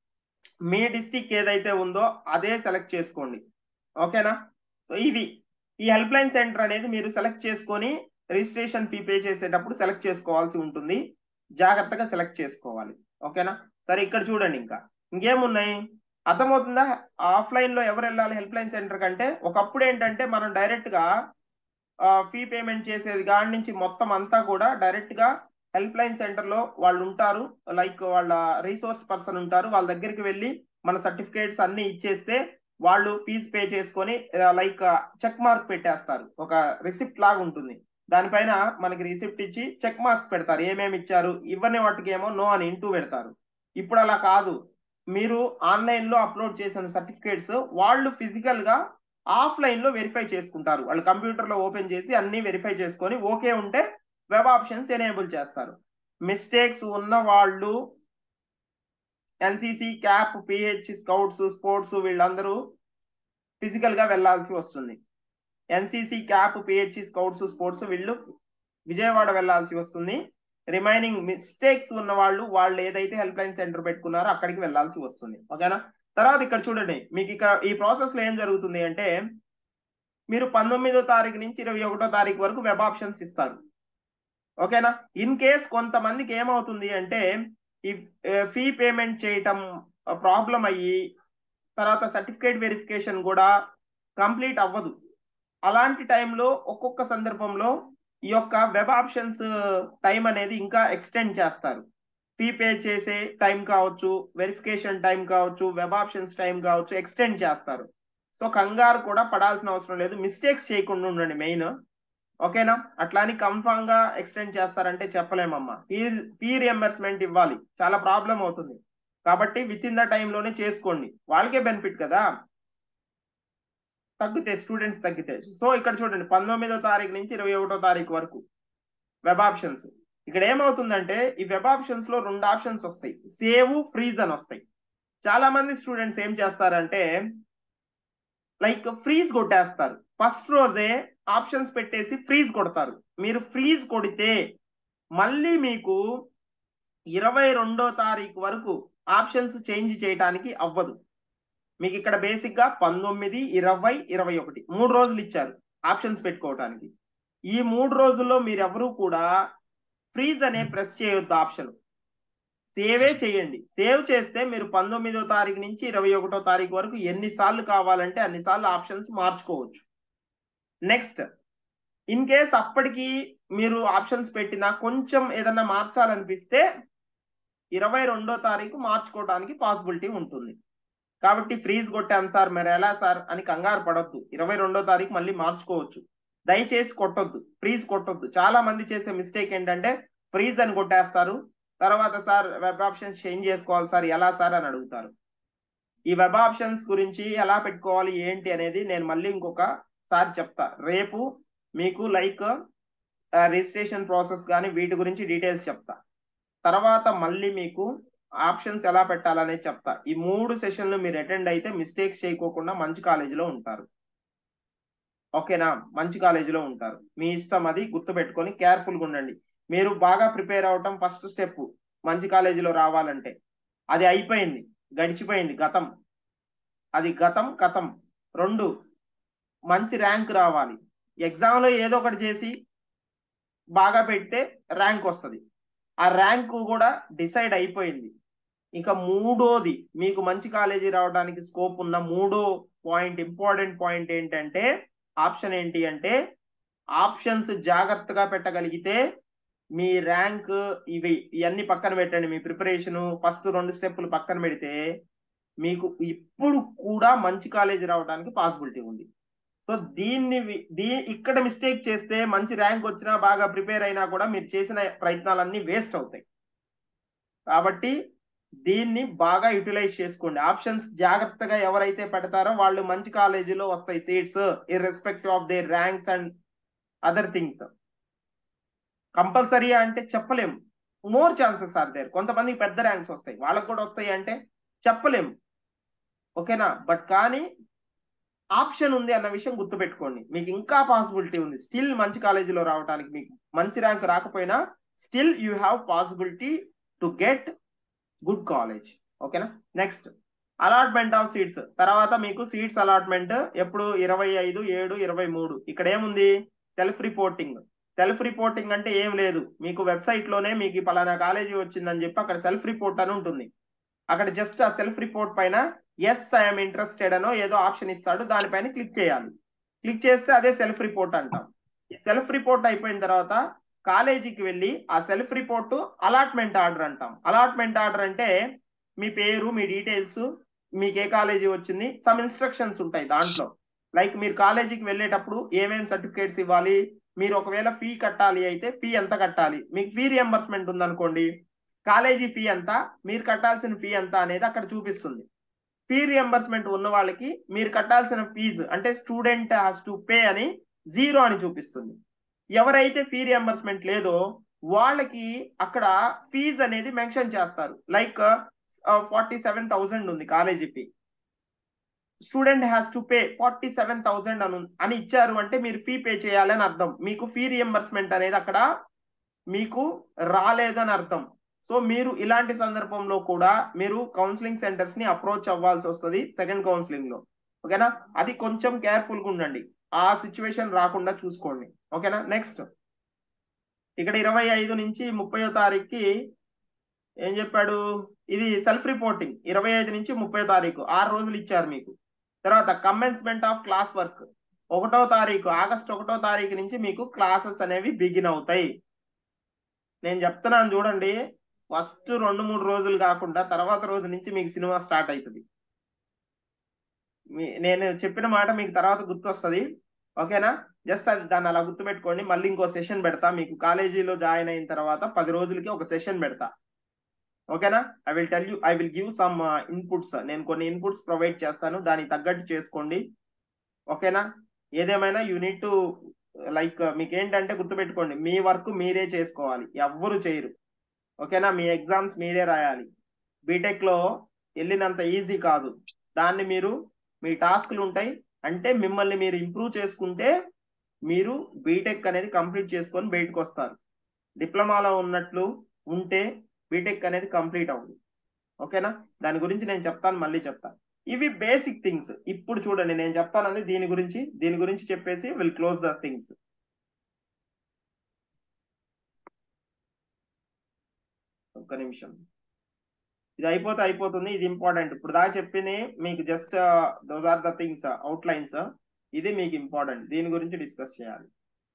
మీ డిస్టిక్ ఏదైతే ఉందో అదే సెలెక్ట్ చేసుకోండి ఓకేనా సో ఇవి ఈ హెల్ప్ లైన్ సెంటర్ అనేది మీరు సెలెక్ట్ చేసుకొని రిజిస్ట్రేషన్ ఫీ పే చేసేటప్పుడు సెలెక్ట్ చేసుకోవాల్సి ఉంటుంది జాగ్రత్తగా సెలెక్ట్ చేసుకోవాలి ఓకేనా సరే ఇక్కడ చూడండి ఇంకా ఇంకేమున్నాయి అర్థమవుతుందా ఆఫ్లైన్ లో ఎవరు వెళ్ళాలి హెల్ప్ లైన్ సెంటర్ కంటే ఒకప్పుడు ఏంటంటే మనం డైరెక్ట్ గా ఫీ పేమెంట్ చేసేది కాడి నుంచి మొత్తం అంతా కూడా డైరెక్ట్ గా హెల్ప్ లైన్ సెంటర్ లో వాళ్ళు ఉంటారు లైక్ వాళ్ళ రీసోర్స్ పర్సన్ ఉంటారు వాళ్ళ దగ్గరికి వెళ్ళి మన సర్టిఫికేట్స్ అన్ని ఇచ్చేస్తే వాళ్ళు ఫీజు పే చేసుకొని లైక్ చెక్ మార్క్ పెట్టేస్తారు ఒక రిసిప్ట్ లాగా ఉంటుంది దానిపైన మనకి రిసిప్ట్ ఇచ్చి చెక్ మార్క్స్ పెడతారు ఏమేమి ఇచ్చారు ఇవ్వని వాటికి ఏమో నో అని ఇంటూ పెడతారు ఇప్పుడు అలా కాదు మీరు ఆన్లైన్ లో అప్లోడ్ చేసిన సర్టిఫికేట్స్ వాళ్ళు ఫిజికల్ గా ఆఫ్లైన్ లో వెరిఫై చేసుకుంటారు వాళ్ళు కంప్యూటర్ లో ఓపెన్ చేసి అన్ని వెరిఫై చేసుకొని ఓకే ఉంటే వెబ్ ఆప్షన్స్ ఎనేబుల్ చేస్తారు మిస్టేక్స్ ఉన్న వాళ్ళు NCC CAP PH scouts sports వీళ్ళందరూ ఫిజికల్ గా వెళ్లాల్సి వస్తుంది NCC CAP PH scouts sports వీళ్ళు విజయవాడ వెళ్లాల్సి వస్తుంది రిమైనింగ్ మిస్టేక్స్ ఉన్న వాళ్ళు వాళ్ళు ఏదైతే హెల్ప్ లైన్ సెంటర్ పెట్టుకున్నారో అక్కడికి వెళ్లాల్సి వస్తుంది ఓకేనా తర్వాత ఇక్కడ చూడండి మీకు ఇక్కడ ఈ ప్రాసెస్ లో ఏం జరుగుతుంది అంటే మీరు పంతొమ్మిదో తారీఖు నుంచి ఇరవై ఒకటో తారీఖు వరకు వెబ్ ఆప్షన్స్ ఇస్తారు ఓకేనా ఇన్ కేస్ కొంతమందికి ఏమవుతుంది అంటే ఈ ఫీ పేమెంట్ చేయటం ప్రాబ్లం అయ్యి తర్వాత సర్టిఫికేట్ వెరిఫికేషన్ కూడా కంప్లీట్ అవ్వదు అలాంటి టైంలో ఒక్కొక్క సందర్భంలో ఈ యొక్క వెబ్ ఆప్షన్స్ టైం అనేది ఇంకా ఎక్స్టెండ్ చేస్తారు ఫీ పే చేసే టైం కావచ్చు వెరిఫికేషన్ టైం కావచ్చు వెబ్ ఆప్షన్స్ టైం కావచ్చు ఎక్స్టెండ్ చేస్తారు సో కంగారు కూడా పడాల్సిన అవసరం లేదు మిస్టేక్స్ చేయకుండా ఉండండి మెయిన్ ఓకేనా అట్లాని కన్ఫామ్ గా ఎక్స్టెండ్ చేస్తారంటే చెప్పలేమమ్మా ఫీ ఫీ రియంబర్స్మెంట్ ఇవ్వాలి చాలా ప్రాబ్లం అవుతుంది కాబట్టి విత్ ఇన్ ద లోనే చేసుకోండి వాళ్ళకే బెనిఫిట్ కదా తగ్గితే స్టూడెంట్స్ తగ్గితే సో ఇక్కడ చూడండి పంతొమ్మిదో తారీఖు నుంచి ఇరవై ఒకటో తారీఖు వరకు వెబ్ ఆప్షన్స్ ఇక్కడ ఏమవుతుందంటే ఈ వెబ్ ఆప్షన్స్ లో రెండు ఆప్షన్స్ వస్తాయి సేవ్ ఫ్రీజ్ అని వస్తాయి చాలా మంది స్టూడెంట్స్ ఏం చేస్తారంటే లైక్ ఫ్రీజ్ కొట్టేస్తారు ఫస్ట్ రోజే ఆప్షన్స్ పెట్టేసి ఫ్రీజ్ కొడతారు మీరు ఫ్రీజ్ కొడితే మళ్ళీ మీకు ఇరవై రెండో తారీఖు వరకు ఆప్షన్స్ చేంజ్ చేయడానికి అవ్వదు మీకు ఇక్కడ బేసిక్ గా పంతొమ్మిది ఇరవై ఇరవై ఒకటి మూడు రోజులు ఇచ్చారు ఆప్షన్స్ పెట్టుకోవటానికి ఈ మూడు రోజుల్లో మీరెవరూ కూడా ఫ్రీజ్ అనే ప్రెస్ చేయొద్దు ఆప్షన్ సేవే చేయండి సేవ్ చేస్తే మీరు పంతొమ్మిదో తారీఖు నుంచి ఇరవై ఒకటో తారీఖు వరకు ఎన్ని సార్లు కావాలంటే అన్ని సార్లు ఆప్షన్స్ మార్చుకోవచ్చు నెక్స్ట్ ఇన్ కేస్ అప్పటికి మీరు ఆప్షన్స్ పెట్టినా కొంచెం ఏదన్నా మార్చాలనిపిస్తే ఇరవై రెండో తారీఖు మార్చుకోవడానికి పాసిబిలిటీ ఉంటుంది కాబట్టి ఫ్రీజ్ కొట్టాం సార్ మరి ఎలా సార్ అని కంగారు పడొద్దు ఇరవై రెండో తారీఖు మళ్ళీ మార్చుకోవచ్చు దయచేసి కొట్టొద్దు ఫ్రీజ్ కొట్టొద్దు చాలా మంది చేసే మిస్టేక్ ఏంటంటే ఫ్రీజ్ అని కొట్టేస్తారు తర్వాత సార్ వెబ్ ఆప్షన్స్ చేంజ్ చేసుకోవాలి సార్ ఎలా సార్ అని అడుగుతారు ఈ వెబ్ ఆప్షన్స్ గురించి ఎలా పెట్టుకోవాలి ఏంటి అనేది నేను మళ్ళీ ఇంకొక సారి చెప్తా రేపు మీకు లైక్ రిజిస్ట్రేషన్ ప్రాసెస్ కానీ వీటి గురించి డీటెయిల్స్ చెప్తా తర్వాత మళ్ళీ మీకు ఆప్షన్స్ ఎలా పెట్టాలనేది చెప్తా ఈ మూడు సెషన్లు మీరు అటెండ్ అయితే మిస్టేక్స్ చేయకోకుండా మంచి కాలేజీలో ఉంటారు ఓకేనా మంచి కాలేజీలో ఉంటారు మీ ఇష్టం అది గుర్తుపెట్టుకొని కేర్ఫుల్గా ఉండండి మీరు బాగా ప్రిపేర్ అవటం ఫస్ట్ స్టెప్ మంచి కాలేజీలో రావాలంటే అది అయిపోయింది గడిచిపోయింది గతం అది గతం కథం రెండు మంచి ర్యాంక్ రావాలి ఎగ్జామ్లో ఏదో ఒకటి చేసి బాగా పెడితే ర్యాంక్ వస్తుంది ఆ ర్యాంకు కూడా డిసైడ్ అయిపోయింది ఇక మూడోది మీకు మంచి కాలేజీ రావడానికి స్కోప్ ఉన్న మూడో పాయింట్ ఇంపార్టెంట్ పాయింట్ ఏంటంటే ఆప్షన్ ఏంటి అంటే ఆప్షన్స్ జాగ్రత్తగా పెట్టగలిగితే మీ ర్యాంక్ ఇవి ఇవన్నీ పక్కన పెట్టండి మీ ప్రిపరేషన్ ఫస్ట్ రెండు స్టెప్పులు పక్కన పెడితే మీకు ఇప్పుడు కూడా మంచి కాలేజీ రావడానికి పాసిబిలిటీ ఉంది సో దీన్ని దీ ఇక్కడ మిస్టేక్ చేస్తే మంచి ర్యాంక్ వచ్చినా బాగా ప్రిపేర్ అయినా కూడా మీరు చేసిన ప్రయత్నాలన్నీ వేస్ట్ అవుతాయి కాబట్టి దీన్ని బాగా యూటిలైజ్ చేసుకోండి ఆప్షన్స్ జాగ్రత్తగా ఎవరైతే పెడతారో వాళ్ళు మంచి కాలేజీలో వస్తాయి seats irrespective of their ranks and other things compulsory అంటే చెప్పలేము మోర్ ఛాన్సెస్ ఆర్ దేర్ కొంతమందికి పెద్ద ర్యాంక్స్ వస్తాయి వాళ్ళకు కూడా వస్తాయి అంటే చెప్పలేము ఓకేనా బట్ కానీ ఆప్షన్ ఉంది అన్న విషయం గుర్తుపెట్టుకోండి మీకు ఇంకా పాసిబిలిటీ ఉంది స్టిల్ మంచి కాలేజీలో రావడానికి మీకు మంచి ర్యాంక్ రాకపోయినా still you have possibility to get good college ఓకేనా నెక్స్ట్ అలాట్మెంట్ ఆఫ్ సీట్స్ తర్వాత మీకు సీట్స్ అలాట్మెంట్ ఎప్పుడు ఇరవై ఐదు ఏడు ఇరవై మూడు ఇక్కడ ఏముంది సెల్ఫ్ రిపోర్టింగ్ సెల్ఫ్ రిపోర్టింగ్ అంటే ఏం లేదు మీకు వెబ్సైట్ లోనే మీకు పలానా కాలేజీ వచ్చిందని చెప్పి అక్కడ సెల్ఫ్ రిపోర్ట్ అని ఉంటుంది అక్కడ జస్ట్ ఆ సెల్ఫ్ రిపోర్ట్ పైన ఎస్ ఐఎమ్ ఇంట్రెస్టెడ్ అనో ఏదో ఆప్షన్ ఇస్తాడు దానిపైన క్లిక్ చేయాలి క్లిక్ చేస్తే అదే సెల్ఫ్ రిపోర్ట్ అంటాం ఈ సెల్ఫ్ రిపోర్ట్ అయిపోయిన తర్వాత కాలేజీకి వెళ్ళి ఆ సెల్ఫ్ రిపోర్ట్ అలాట్మెంట్ ఆర్డర్ అంటాం అలాట్మెంట్ ఆర్డర్ అంటే మీ పేరు మీ డీటెయిల్స్ మీకు ఏ కాలేజీ వచ్చింది సమ్ ఇన్స్ట్రక్షన్స్ ఉంటాయి దాంట్లో లైక్ మీరు కాలేజీకి వెళ్ళేటప్పుడు ఏమేమి సర్టిఫికేట్స్ ఇవ్వాలి మీరు ఒకవేళ ఫీ కట్టాలి అయితే ఫీ ఎంత కట్టాలి మీకు ఫీ రియంబర్స్మెంట్ ఉందనుకోండి కాలేజీ ఫీ ఎంత మీరు కట్టాల్సిన ఫీ ఎంత అనేది అక్కడ చూపిస్తుంది ఫీ రియంబర్స్మెంట్ ఉన్న వాళ్ళకి మీరు కట్టాల్సిన ఫీజు అంటే స్టూడెంట్ హాస్ టు పే అని జీరో అని చూపిస్తుంది ఎవరైతే ఫీ రియంబర్స్మెంట్ లేదో వాళ్ళకి అక్కడ ఫీజ్ అనేది మెన్షన్ చేస్తారు లైక్ ఫార్టీ సెవెన్ థౌసండ్ ఉంది college fee student has to pay forty seven thousand అని అని ఇచ్చారు అంటే మీరు ఫీ పే చేయాలని అర్థం మీకు ఫీ రియంబర్స్మెంట్ అనేది అక్కడ మీకు రాలేదని అర్థం సో మీరు ఇలాంటి సందర్భంలో కూడా మీరు కౌన్సిలింగ్ సెంటర్స్ ని అప్రోచ్ అవ్వాల్సి వస్తుంది సెకండ్ కౌన్సిలింగ్ లో ఓకేనా అది కొంచెం కేర్ఫుల్ గా ఉండండి ఆ సిచ్యువేషన్ రాకుండా చూసుకోండి ఓకేనా నెక్స్ట్ ఇక్కడ ఇరవై ఐదు నుంచి ముప్పయో తారీఖుకి ఏం చెప్పాడు ఇది సెల్ఫ్ రిపోర్టింగ్ ఇరవై ఐదు నుంచి ముప్పై తారీఖు ఆరు రోజులు ఇచ్చారు మీకు తర్వాత కమెన్స్మెంట్ ఆఫ్ క్లాస్ వర్క్ ఒకటో తారీఖు ఆగస్ట్ ఒకటో తారీఖు నుంచి మీకు క్లాసెస్ అనేవి బిగిన్ అవుతాయి నేను చెప్తున్నాను చూడండి ఫస్ట్ రెండు మూడు రోజులు కాకుండా తర్వాత రోజు నుంచి మీకు సినిమా స్టార్ట్ అవుతుంది నేను చెప్పిన మాట మీకు తర్వాత గుర్తొస్తుంది ఓకేనా జస్ట్ అది దాన్ని అలా గుర్తుపెట్టుకోండి మళ్ళీ ఇంకో సెషన్ పెడతా మీకు కాలేజీలో జాయిన్ అయిన తర్వాత పది రోజులకి ఒక సెషన్ పెడతా ఓకేనా I will tell you I will give some inputs నేను కొన్ని ఇన్పుట్స్ ప్రొవైడ్ చేస్తాను దానికి తగ్గట్టు చేసుకోండి ఓకేనా ఏదేమైనా యూ నీడ్ టు లైక్ మీకు ఏంటంటే గుర్తుపెట్టుకోండి మీ వర్క్ మీరే చేసుకోవాలి ఎవ్వరు చేయరు ఓకేనా మీ ఎగ్జామ్స్ మీరే రాయాలి బీటెక్ లో వెళ్ళినంత ఈజీ కాదు దాన్ని మీరు మీ టాస్క్లు ఉంటాయి అంటే మిమ్మల్ని మీరు ఇంప్రూవ్ చేసుకుంటే మీరు బీటెక్ అనేది కంప్లీట్ చేసుకొని బయటకు వస్తారు డిప్లొమాలో ఉన్నట్లు ఉంటే బీటెక్ అనేది కంప్లీట్ అవ్వదు ఓకేనా దాని గురించి నేను చెప్తాను మళ్ళీ చెప్తాను ఇవి బేసిక్ థింగ్స్ ఇప్పుడు చూడండి నేను చెప్తానని దీని గురించి దీని గురించి చెప్పేసి విల్ క్లోజ్ ద థింగ్స్ ఒక్క నిమిషం ఇది అయిపోతే అయిపోతుంది ఇది ఇంపార్టెంట్ ఇప్పుడు దాకా చెప్పింది మీకు just those are the things outlines ఇది మీకు ఇంపార్టెంట్ దీని గురించి డిస్కస్ చేయాలి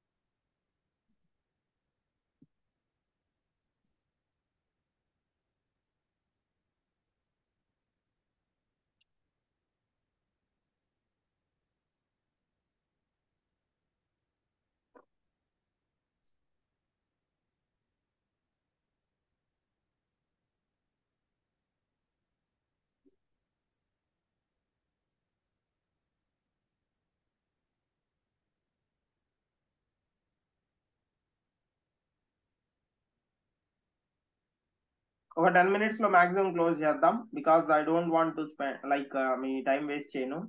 ఒక టెన్ మినిట్స్ లో మాక్సిమం క్లోజ్ చేద్దాం because I don't want to spend like మీ టైం వేస్ట్ చేయను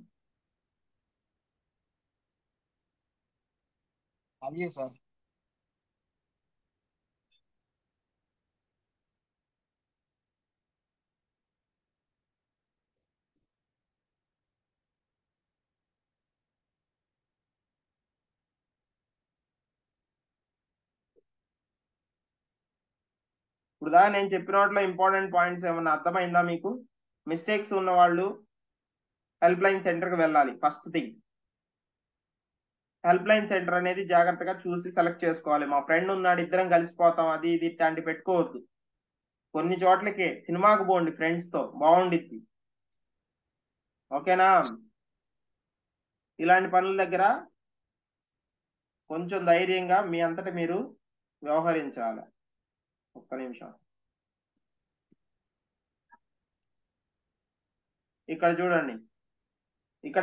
అలాగే సార్ ఇప్పుడు దాకా నేను చెప్పిన వాటిలో ఇంపార్టెంట్ పాయింట్స్ ఏమన్నా అర్థమైందా మీకు మిస్టేక్స్ ఉన్న వాళ్ళు హెల్ప్ లైన్ సెంటర్ కి వెళ్ళాలి first thing help line centre అనేది జాగ్రత్తగా చూసి సెలెక్ట్ చేసుకోవాలి మా ఫ్రెండ్ ఉన్నాడు ఇద్దరం కలిసిపోతాం అది ఇది ఇట్లాంటి పెట్టుకోవద్దు కొన్ని చోట్లకి సినిమాకు పోండి ఫ్రెండ్స్ తో బాగుండిద్ది ఓకేనా ఇలాంటి పనుల దగ్గర కొంచెం ధైర్యంగా మీ అంతటి మీరు వ్యవహరించాలి ఒక్క నిమిషం ఇక్కడ చూడండి ఇక్కడ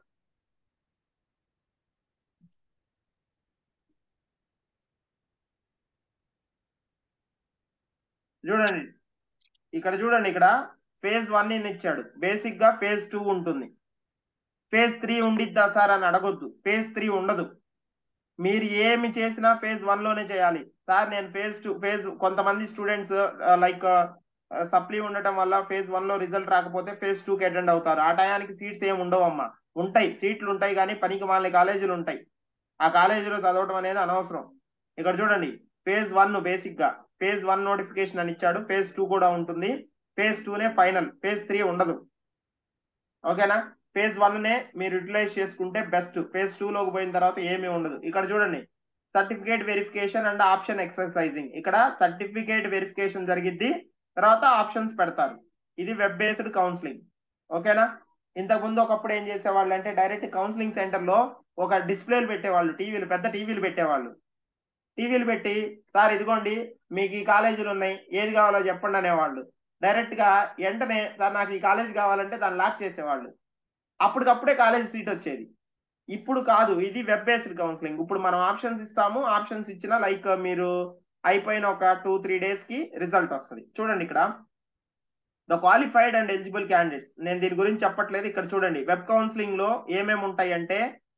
చూడండి ఇక్కడ చూడండి ఇక్కడ ఫేజ్ వన్ ఇన్ ఇచ్చాడు బేసిక్ గా ఫేజ్ టూ ఉంటుంది ఫేజ్ త్రీ ఉండిద్దా సార్ అని అడగొద్దు ఫేజ్ త్రీ ఉండదు మీరు ఏమి చేసినా ఫేజ్ వన్ లోనే చేయాలి సార్ నేను ఫేజ్ టూ ఫేజ్ కొంతమంది స్టూడెంట్స్ లైక్ సప్లీ ఉండటం వల్ల ఫేజ్ వన్ లో రిజల్ట్ రాకపోతే ఫేజ్ టూ కి అటెండ్ అవుతారు ఆ టయానికి సీట్స్ ఏమి ఉండవు అమ్మా ఉంటాయి సీట్లు ఉంటాయి కానీ పనికి మాలే కాలేజీలు ఉంటాయి ఆ కాలేజీలో చదవడం అనేది అనవసరం ఇక్కడ చూడండి ఫేజ్ వన్ బేసిక్ గా ఫేజ్ వన్ నోటిఫికేషన్ అని ఇచ్చాడు ఫేజ్ టూ కూడా ఉంటుంది ఫేజ్ టూనే ఫైనల్ ఫేజ్ త్రీ ఉండదు ఓకేనా ఫేజ్ వన్ నే మీరు యూటిలైజ్ చేసుకుంటే బెస్ట్ ఫేజ్ టూ లోకి పోయిన తర్వాత ఏమీ ఉండదు ఇక్కడ చూడండి certificate verification and option exercising ఇక్కడ సర్టిఫికేట్ వెరిఫికేషన్ జరిగిద్ది తర్వాత ఆప్షన్స్ పెడతారు ఇది వెబ్ బేస్డ్ కౌన్సిలింగ్ ఓకేనా ఇంతకు ముందు ఒకప్పుడు ఏం చేసేవాళ్ళు అంటే డైరెక్ట్ కౌన్సిలింగ్ సెంటర్ లో ఒక డిస్ప్లేలు పెట్టేవాళ్ళు టీవీలు పెద్ద టీవీలు పెట్టేవాళ్ళు టీవీలు పెట్టి సార్ ఇదిగోండి మీకు ఈ కాలేజీలు ఉన్నాయి ఏది కావాలో చెప్పండి అనేవాళ్ళు డైరెక్ట్ గా వెంటనే సార్ నాకు ఈ కాలేజీ కావాలంటే దాన్ని లాక్ చేసేవాళ్ళు అప్పటికప్పుడే కాలేజ్ సీట్ వచ్చేది ఇప్పుడు కాదు ఇది వెబ్ బేస్డ్ కౌన్సిలింగ్ ఇప్పుడు మనం ఆప్షన్స్ ఇస్తాము ఆప్షన్స్ ఇచ్చిన లైక్ మీరు అయిపోయిన ఒక టూ త్రీ డేస్ కి రిజల్ట్ వస్తుంది చూడండి ఇక్కడ the qualified and eligible candidates నేను దీని గురించి చెప్పట్లేదు ఇక్కడ చూడండి వెబ్ కౌన్సిలింగ్ లో ఏమేమి ఉంటాయి అంటే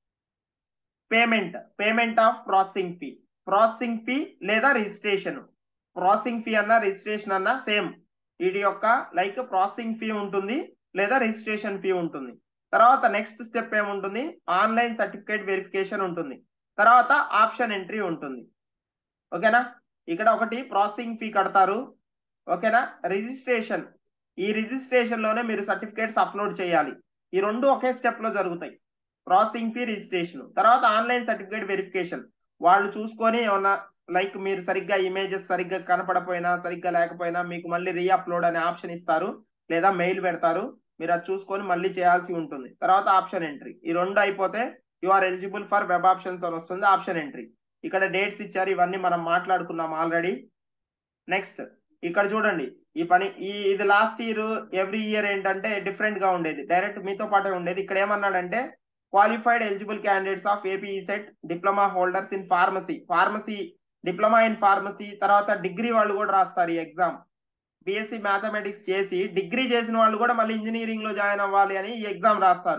payment payment of processing fee processing fee లేదా రిజిస్ట్రేషన్ ప్రాసెసింగ్ ఫీ అన్న రిజిస్ట్రేషన్ అన్న సేమ్ వీటి యొక్క లైక్ ప్రాసెసింగ్ ఫీ ఉంటుంది లేదా రిజిస్ట్రేషన్ ఫీ ఉంటుంది తర్వాత నెక్స్ట్ స్టెప్ ఏముంటుంది ఆన్లైన్ సర్టిఫికేట్ వెరిఫికేషన్ ఉంటుంది తర్వాత ఆప్షన్ ఎంట్రీ ఉంటుంది ఓకేనా ఇక్కడ ఒకటి ప్రాసెసింగ్ ఫీ కడతారు ఓకేనా రిజిస్ట్రేషన్ ఈ రిజిస్ట్రేషన్ లోనే మీరు సర్టిఫికేట్స్ అప్లోడ్ చేయాలి ఈ రెండు ఒకే స్టెప్ లో జరుగుతాయి ప్రాసెసింగ్ ఫీ రిజిస్ట్రేషన్ తర్వాత ఆన్లైన్ సర్టిఫికేట్ వెరిఫికేషన్ వాళ్ళు చూసుకొని ఏమన్నా లైక్ మీరు సరిగ్గా ఇమేజెస్ సరిగ్గా కనపడపోయినా సరిగ్గా లేకపోయినా మీకు మళ్ళీ రీఅప్లోడ్ అనే ఆప్షన్ ఇస్తారు లేదా మెయిల్ పెడతారు మీరు అది చూసుకొని మళ్ళీ చేయాల్సి ఉంటుంది తర్వాత ఆప్షన్ ఎంట్రీ ఈ రెండు అయిపోతే you are eligible for web options అని వస్తుంది ఆప్షన్ ఎంట్రీ ఇక్కడ డేట్స్ ఇచ్చారు ఇవన్నీ మనం మాట్లాడుకున్నాం ఆల్రెడీ నెక్స్ట్ ఇక్కడ చూడండి ఈ పని ఈ ఇది లాస్ట్ ఇయర్ ఎవ్రీ ఇయర్ ఏంటంటే డిఫరెంట్ గా ఉండేది డైరెక్ట్ మీతో పాటే ఉండేది ఇక్కడ ఏమన్నాడంటే qualified eligible candidates of AP CET diploma holders in pharmacy pharmacy diploma in pharmacy తర్వాత డిగ్రీ వాళ్ళు కూడా రాస్తారు ఈ ఎగ్జామ్ బిఎస్సి మ్యాథమెటిక్స్ చేసి డిగ్రీ చేసిన వాళ్ళు కూడా మళ్ళీ ఇంజనీరింగ్ లో జాయిన్ అవ్వాలి అని ఈ ఎగ్జామ్ రాస్తారు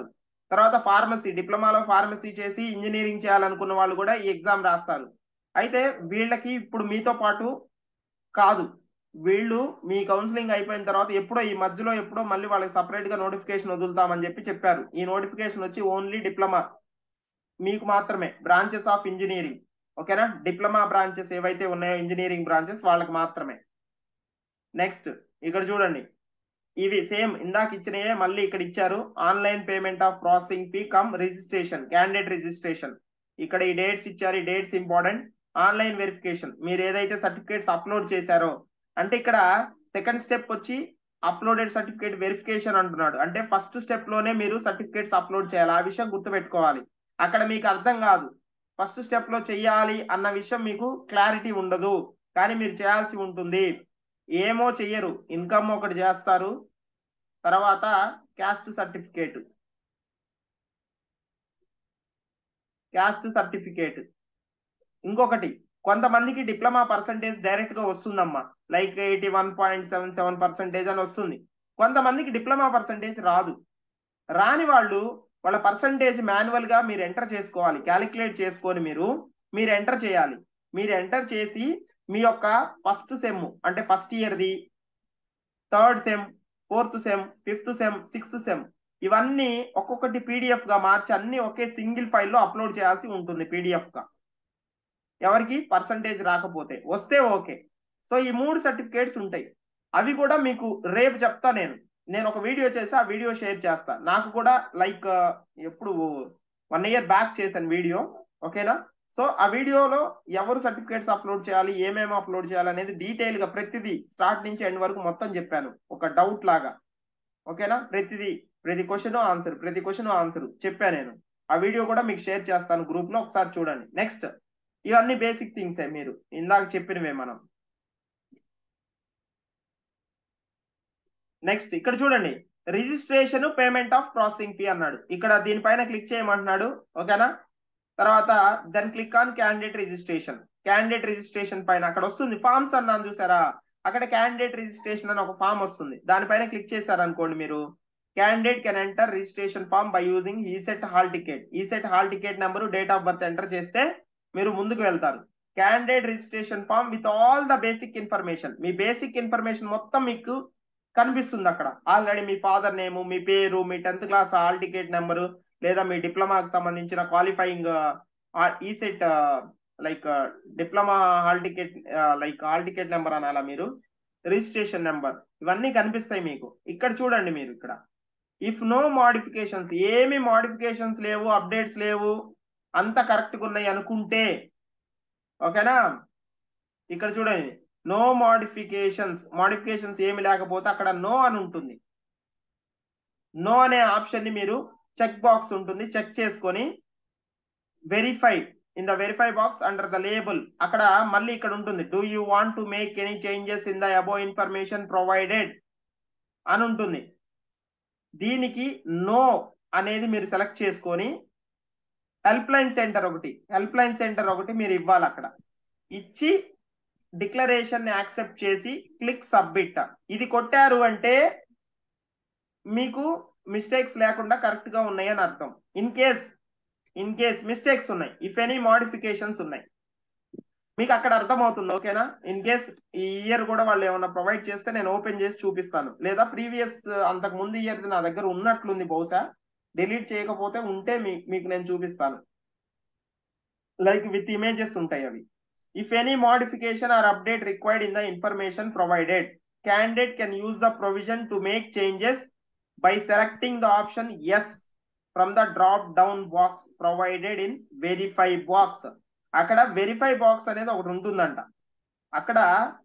తర్వాత ఫార్మసీ డిప్లొమాలో ఫార్మసీ చేసి ఇంజనీరింగ్ చేయాలనుకున్న వాళ్ళు కూడా ఈ ఎగ్జామ్ రాస్తారు అయితే వీళ్ళకి ఇప్పుడు మీతో పాటు కాదు వీళ్ళు మీ కౌన్సిలింగ్ అయిపోయిన తర్వాత ఎప్పుడో ఈ మధ్యలో ఎప్పుడో మళ్ళీ వాళ్ళకి సపరేట్ గా నోటిఫికేషన్ వదులుతామని చెప్పి చెప్పారు ఈ నోటిఫికేషన్ వచ్చి ఓన్లీ డిప్లొమా మీకు మాత్రమే బ్రాంచెస్ ఆఫ్ ఇంజనీరింగ్ ఓకేనా డిప్లొమా బ్రాంచెస్ ఏవైతే ఉన్నాయో ఇంజనీరింగ్ బ్రాంచెస్ వాళ్ళకి మాత్రమే నెక్స్ట్ ఇక్కడ చూడండి ఇవి సేమ్ ఇందాక ఇచ్చినవే మళ్ళీ ఇక్కడ ఇచ్చారు online payment of processing fee cum registration candidate registration ఇక్కడ ఈ డేట్స్ ఇచ్చారు ఈ డేట్స్ ఇంపార్టెంట్ ఆన్లైన్ వెరిఫికేషన్ మీరు ఏదైతే సర్టిఫికేట్స్ అప్లోడ్ చేశారో అంటే ఇక్కడ సెకండ్ స్టెప్ వచ్చి అప్లోడెడ్ సర్టిఫికేట్ వెరిఫికేషన్ అంటున్నాడు అంటే ఫస్ట్ స్టెప్ లోనే మీరు సర్టిఫికేట్స్ అప్లోడ్ చేయాలి ఆ విషయం గుర్తుపెట్టుకోవాలి అక్కడ మీకు అర్థం కాదు ఫస్ట్ స్టెప్ లో చెయ్యాలి అన్న విషయం మీకు క్లారిటీ ఉండదు కానీ మీరు చేయాల్సి ఉంటుంది ఏమో చెయ్యరు ఇన్కమ్ ఒకటి చేస్తారు తర్వాత క్యాస్ట్ సర్టిఫికేట్ క్యాస్ట్ సర్టిఫికేట్ ఇంకొకటి కొంతమందికి డిప్లొమా పర్సంటేజ్ డైరెక్ట్ గా వస్తుందమ్మా like eighty one point seven seven percentage అని వస్తుంది కొంతమందికి డిప్లొమా పర్సంటేజ్ రాదు రాని వాళ్ళు వాళ్ళ పర్సంటేజ్ మాన్యువల్ గా మీరు ఎంటర్ చేసుకోవాలి క్యాలిక్యులేట్ చేసుకొని మీరు మీరు ఎంటర్ చేయాలి మీరు ఎంటర్ చేసి మీ యొక్క ఫస్ట్ సెమ్ అంటే ఫస్ట్ ఇయర్ది third sem fourth sem fifth sem sixth sem ఇవన్నీ ఒక్కొక్కటి పీడిఎఫ్ గా మార్చి అన్ని ఒకే సింగిల్ ఫైల్లో అప్లోడ్ చేయాల్సి ఉంటుంది పీడిఎఫ్ గా ఎవరికి పర్సంటేజ్ రాకపోతే వస్తే ఓకే సో ఈ మూడు సర్టిఫికేట్స్ ఉంటాయి అవి కూడా మీకు రేపు చెప్తా నేను నేను ఒక వీడియో చేసి ఆ వీడియో షేర్ చేస్తా నాకు కూడా లైక్ ఎప్పుడు వన్ ఇయర్ బ్యాక్ చేశాను వీడియో ఓకేనా సో ఆ వీడియోలో ఎవరు సర్టిఫికేట్స్ అప్లోడ్ చేయాలి ఏమేమి అప్లోడ్ చేయాలి అనేది డీటెయిల్ గా ప్రతిదీ స్టార్ట్ నుంచి ఎండ్ వరకు మొత్తం చెప్పాను ఒక డౌట్ లాగా ఓకేనా ప్రతిదీ ప్రతి క్వశ్చన్ ఆన్సర్ ప్రతి క్వశ్చన్ ఆన్సర్ చెప్పా నేను ఆ వీడియో కూడా మీకు షేర్ చేస్తాను గ్రూప్ లో ఒకసారి చూడండి నెక్స్ట్ ఇవన్నీ బేసిక్ థింగ్సే మీరు ఇందాక చెప్పినవే మనం నెక్స్ట్ ఇక్కడ చూడండి registration payment of processing fee అన్నాడు ఇక్కడ దీనిపైన క్లిక్ చేయమంటున్నాడు ఓకేనా తర్వాత then click on candidate registration candidate registration పైన అక్కడ వస్తుంది ఫామ్స్ అన్నాను చూసారా అక్కడ క్యాండిడేట్ రిజిస్ట్రేషన్ అని ఒక ఫామ్ వస్తుంది దానిపైన క్లిక్ చేశారనుకోండి మీరు candidate can enter registration form by using ECET hall ticket ECET hall ticket number date of birth enter చేస్తే మీరు ముందుకు వెళ్తారు candidate registration form with all the basic information మీ బేసిక్ ఇన్ఫర్మేషన్ మొత్తం మీకు కనిపిస్తుంది అక్కడ ఆల్రెడీ మీ ఫాదర్ నేము మీ పేరు మీ tenth class hall ticket number లేదా మీ డిప్లొమాకి సంబంధించిన qualifying ECET like diploma hall ticket like hall ticket number అనాలా మీరు రిజిస్ట్రేషన్ నెంబర్ ఇవన్నీ కనిపిస్తాయి మీకు ఇక్కడ చూడండి మీరు ఇక్కడ ఇఫ్ నో మోడిఫికేషన్స్ ఏమి మోడిఫికేషన్స్ లేవు అప్డేట్స్ లేవు అంత కరెక్ట్గా ఉన్నాయి అనుకుంటే ఓకేనా ఇక్కడ చూడండి నో మోడిఫికేషన్స్ మోడిఫికేషన్స్ ఏమి లేకపోతే అక్కడ నో అని ఉంటుంది నో అనే ఆప్షన్ ని మీరు చెక్ బాక్స్ ఉంటుంది చెక్ చేసుకొని verify in the verify box under the label అక్కడ మళ్ళీ ఇక్కడ ఉంటుంది do you want to make any changes in the above information provided అని ఉంటుంది దీనికి నో అనేది మీరు సెలెక్ట్ చేసుకొని హెల్ప్ లైన్ సెంటర్ ఒకటి హెల్ప్ లైన్ సెంటర్ ఒకటి మీరు ఇవ్వాలి అక్కడ ఇచ్చి డిక్లరేషన్ యాక్సెప్ట్ చేసి క్లిక్ సబ్మిట్ ఇది కొట్టారు అంటే మీకు మిస్టేక్స్ లేకుండా కరెక్ట్ గా ఉన్నాయి అని అర్థం in case in case mistakes ఉన్నాయి ఇఫ్ ఎనీ మోడిఫికేషన్స్ ఉన్నాయి మీకు అక్కడ అర్థమవుతుంది ఓకేనా ఇన్ కేస్ ఈ ఇయర్ కూడా వాళ్ళు ఏమైనా ప్రొవైడ్ చేస్తే నేను ఓపెన్ చేసి చూపిస్తాను లేదా ప్రీవియస్ అంతకు ముందు ఇయర్ నా దగ్గర ఉన్నట్లుంది బహుశా డిలీట్ చేయకపోతే ఉంటే మీకు నేను చూపిస్తాను లైక్ విత్ ఇమేజెస్ ఉంటాయి అవి if any modification or update required in the information provided candidate can use the provision to make changes by selecting the option yes from the drop down box provided in verify box అక్కడ verify box అనేది ఒకటి ఉంటుందంట అక్కడ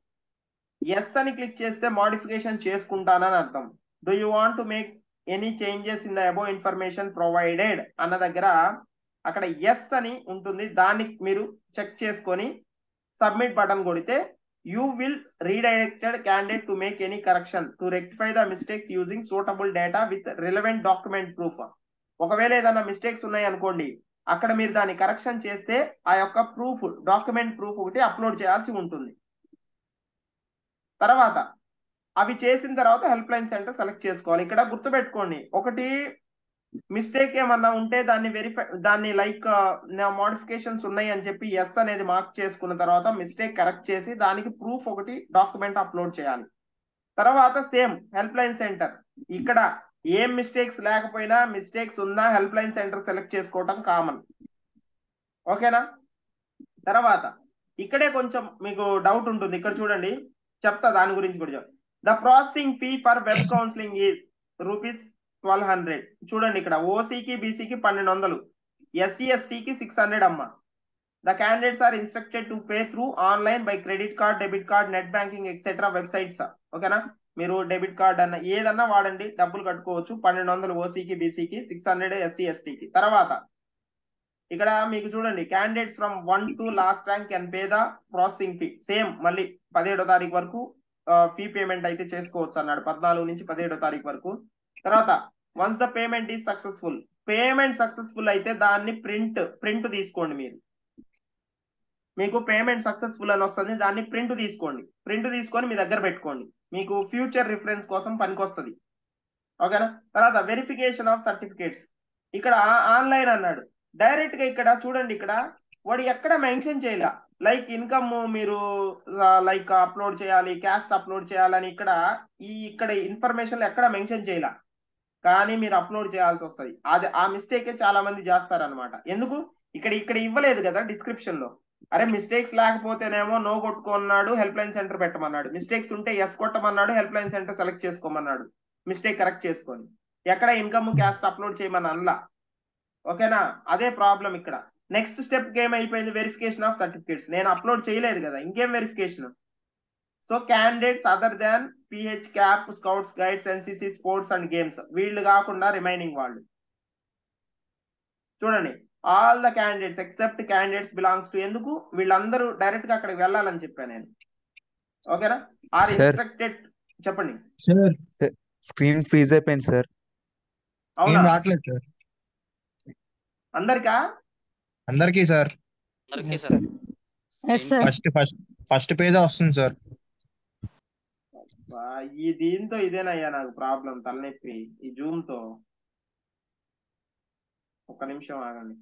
yes అని click చేస్తే modification చేసుకుంటానని అర్థం do you want to make any changes in the above information provided అన్న దగ్గర అక్కడ ఎస్ అని ఉంటుంది దాన్ని మీరు చెక్ చేసుకొని సబ్మిట్ బటన్ కొడితే you will redirected candidate to make any correction to rectify the mistakes using suitable data with relevant document proof ఒకవేళ ఏదైనా మిస్టేక్స్ ఉన్నాయి అనుకోండి అక్కడ మీరు దాన్ని కరెక్షన్ చేస్తే ఆ యొక్క ప్రూఫ్ డాక్యుమెంట్ ప్రూఫ్ ఒకటి అప్లోడ్ చేయాల్సి ఉంటుంది తర్వాత అవి చేసిన తర్వాత హెల్ప్ లైన్ సెంటర్ సెలెక్ట్ చేసుకోవాలి ఇక్కడ గుర్తుపెట్టుకోండి ఒకటి మిస్టేక్ ఏమన్నా ఉంటే దాన్ని వెరిఫై దాన్ని లైక్ నా మోడిఫికేషన్స్ ఉన్నాయి అని చెప్పి ఎస్ అనేది మార్క్ చేసుకున్న తర్వాత మిస్టేక్ కరెక్ట్ చేసి దానికి ప్రూఫ్ ఒకటి డాక్యుమెంట్ అప్లోడ్ చేయాలి తర్వాత సేమ్ హెల్ప్ లైన్ సెంటర్ ఇక్కడ ఏం మిస్టేక్స్ లేకపోయినా మిస్టేక్స్ ఉన్నా హెల్ప్ లైన్ సెంటర్ సెలెక్ట్ చేసుకోవటం కామన్ ఓకేనా తర్వాత ఇక్కడే కొంచెం మీకు డౌట్ ఉంటుంది ఇక్కడ చూడండి చెప్తా దాని గురించి కూడా చెప్తా the processing fee for web counselling is rupees twelve hundred చూడండి ఇక్కడ ఓసీకి బీసీకి పన్నెండు వందలు ఎస్సీ ఎస్టీకి సిక్స్ హండ్రెడ్ అమ్మ the candidates are instructed to pay through online by credit card debit card net banking etcetera websites ఓకేనా మీరు డెబిట్ కార్డ్ అన్న ఏదన్నా వాడండి డబ్బులు కట్టుకోవచ్చు పన్నెండు వందలు ఓసీకి బీసీకి సిక్స్ హండ్రెడ్ ఎస్సీ ఎస్టీకి తర్వాత ఇక్కడ మీకు చూడండి candidates from one to last rank can pay the processing fee same మళ్ళీ పదిహేడో తారీఖు వరకు ఫీ పేమెంట్ అయితే చేసుకోవచ్చు అన్నాడు పద్నాలుగు నుంచి పదిహేడో తారీఖు వరకు తర్వాత once the payment is successful payment successful అయితే దాన్ని ప్రింట్ ప్రింట్ తీసుకోండి మీరు మీకు పేమెంట్ సక్సెస్ఫుల్ అని వస్తుంది దాన్ని ప్రింట్ తీసుకోండి ప్రింట్ తీసుకొని మీ దగ్గర పెట్టుకోండి మీకు ఫ్యూచర్ రిఫరెన్స్ కోసం పనికొస్తుంది ఓకేనా తర్వాత వెరిఫికేషన్ ఆఫ్ సర్టిఫికేట్స్ ఇక్కడ ఆన్లైన్ అన్నాడు డైరెక్ట్ గా ఇక్కడ చూడండి ఇక్కడ వాడు ఎక్కడ మెన్షన్ చేయలే లైక్ ఇన్కమ్ మీరు లైక్ అప్లోడ్ చేయాలి క్యాస్ట్ అప్లోడ్ చేయాలని ఇక్కడ ఈ ఇక్కడ ఇన్ఫర్మేషన్ ఎక్కడ మెన్షన్ చేయలే కానీ మీరు అప్లోడ్ చేయాల్సి వస్తుంది అది ఆ మిస్టేకే చాలా మంది చేస్తారనమాట ఎందుకు ఇక్కడ ఇక్కడ ఇవ్వలేదు కదా డిస్క్రిప్షన్ లో అరే మిస్టేక్స్ లేకపోతేనేమో నో కొట్టుకున్నాడు హెల్ప్ లైన్ సెంటర్ పెట్టమన్నాడు మిస్టేక్స్ ఉంటే ఎస్ కొట్టమన్నాడు హెల్ప్ లైన్ సెంటర్ సెలెక్ట్ చేసుకోమన్నాడు మిస్టేక్ కరెక్ట్ చేసుకొని ఎక్కడ ఇన్కమ్ క్యాస్ట్ అప్లోడ్ చేయమని అనలా ఓకేనా అదే ప్రాబ్లం ఇక్కడ నెక్స్ట్ స్టెప్ గేమ్ అయిపోయింది వెరిఫికేషన్ ఆఫ్ సర్టిఫికేట్స్ నేను అప్లోడ్ చేయలేదు కదా ఇంకేం verification so candidates other than PH CAP scouts guides NCC sports and games వీళ్ళు కాకుండా రిమైనింగ్ వాళ్ళు చూడండి all the candidates except candidates belongs to ఎందుకు వీళ్ళందరూ డైరెక్ట్ గా అక్కడికి వెళ్ళాలని చెప్పాను నేను ఓకేనా ఆర్ Sir. ఇన్స్ట్రక్టెడ్ చెప్పండి సార్ స్క్రీన్ ఫ్రీజ్ అయిపోయింది సార్ ఏం అవునా రావట్లేదు సార్ అందరికా అందరికీ సార్ అందరికీ Yes, sir yes sir first first first page వస్తుంది సార్ ఆ, ఈ దీంతో ఇదేనయ్యా నాకు ప్రాబ్లం తలనొప్పి ఈ జూమ్ తో ఒక్క నిమిషం ఆగండి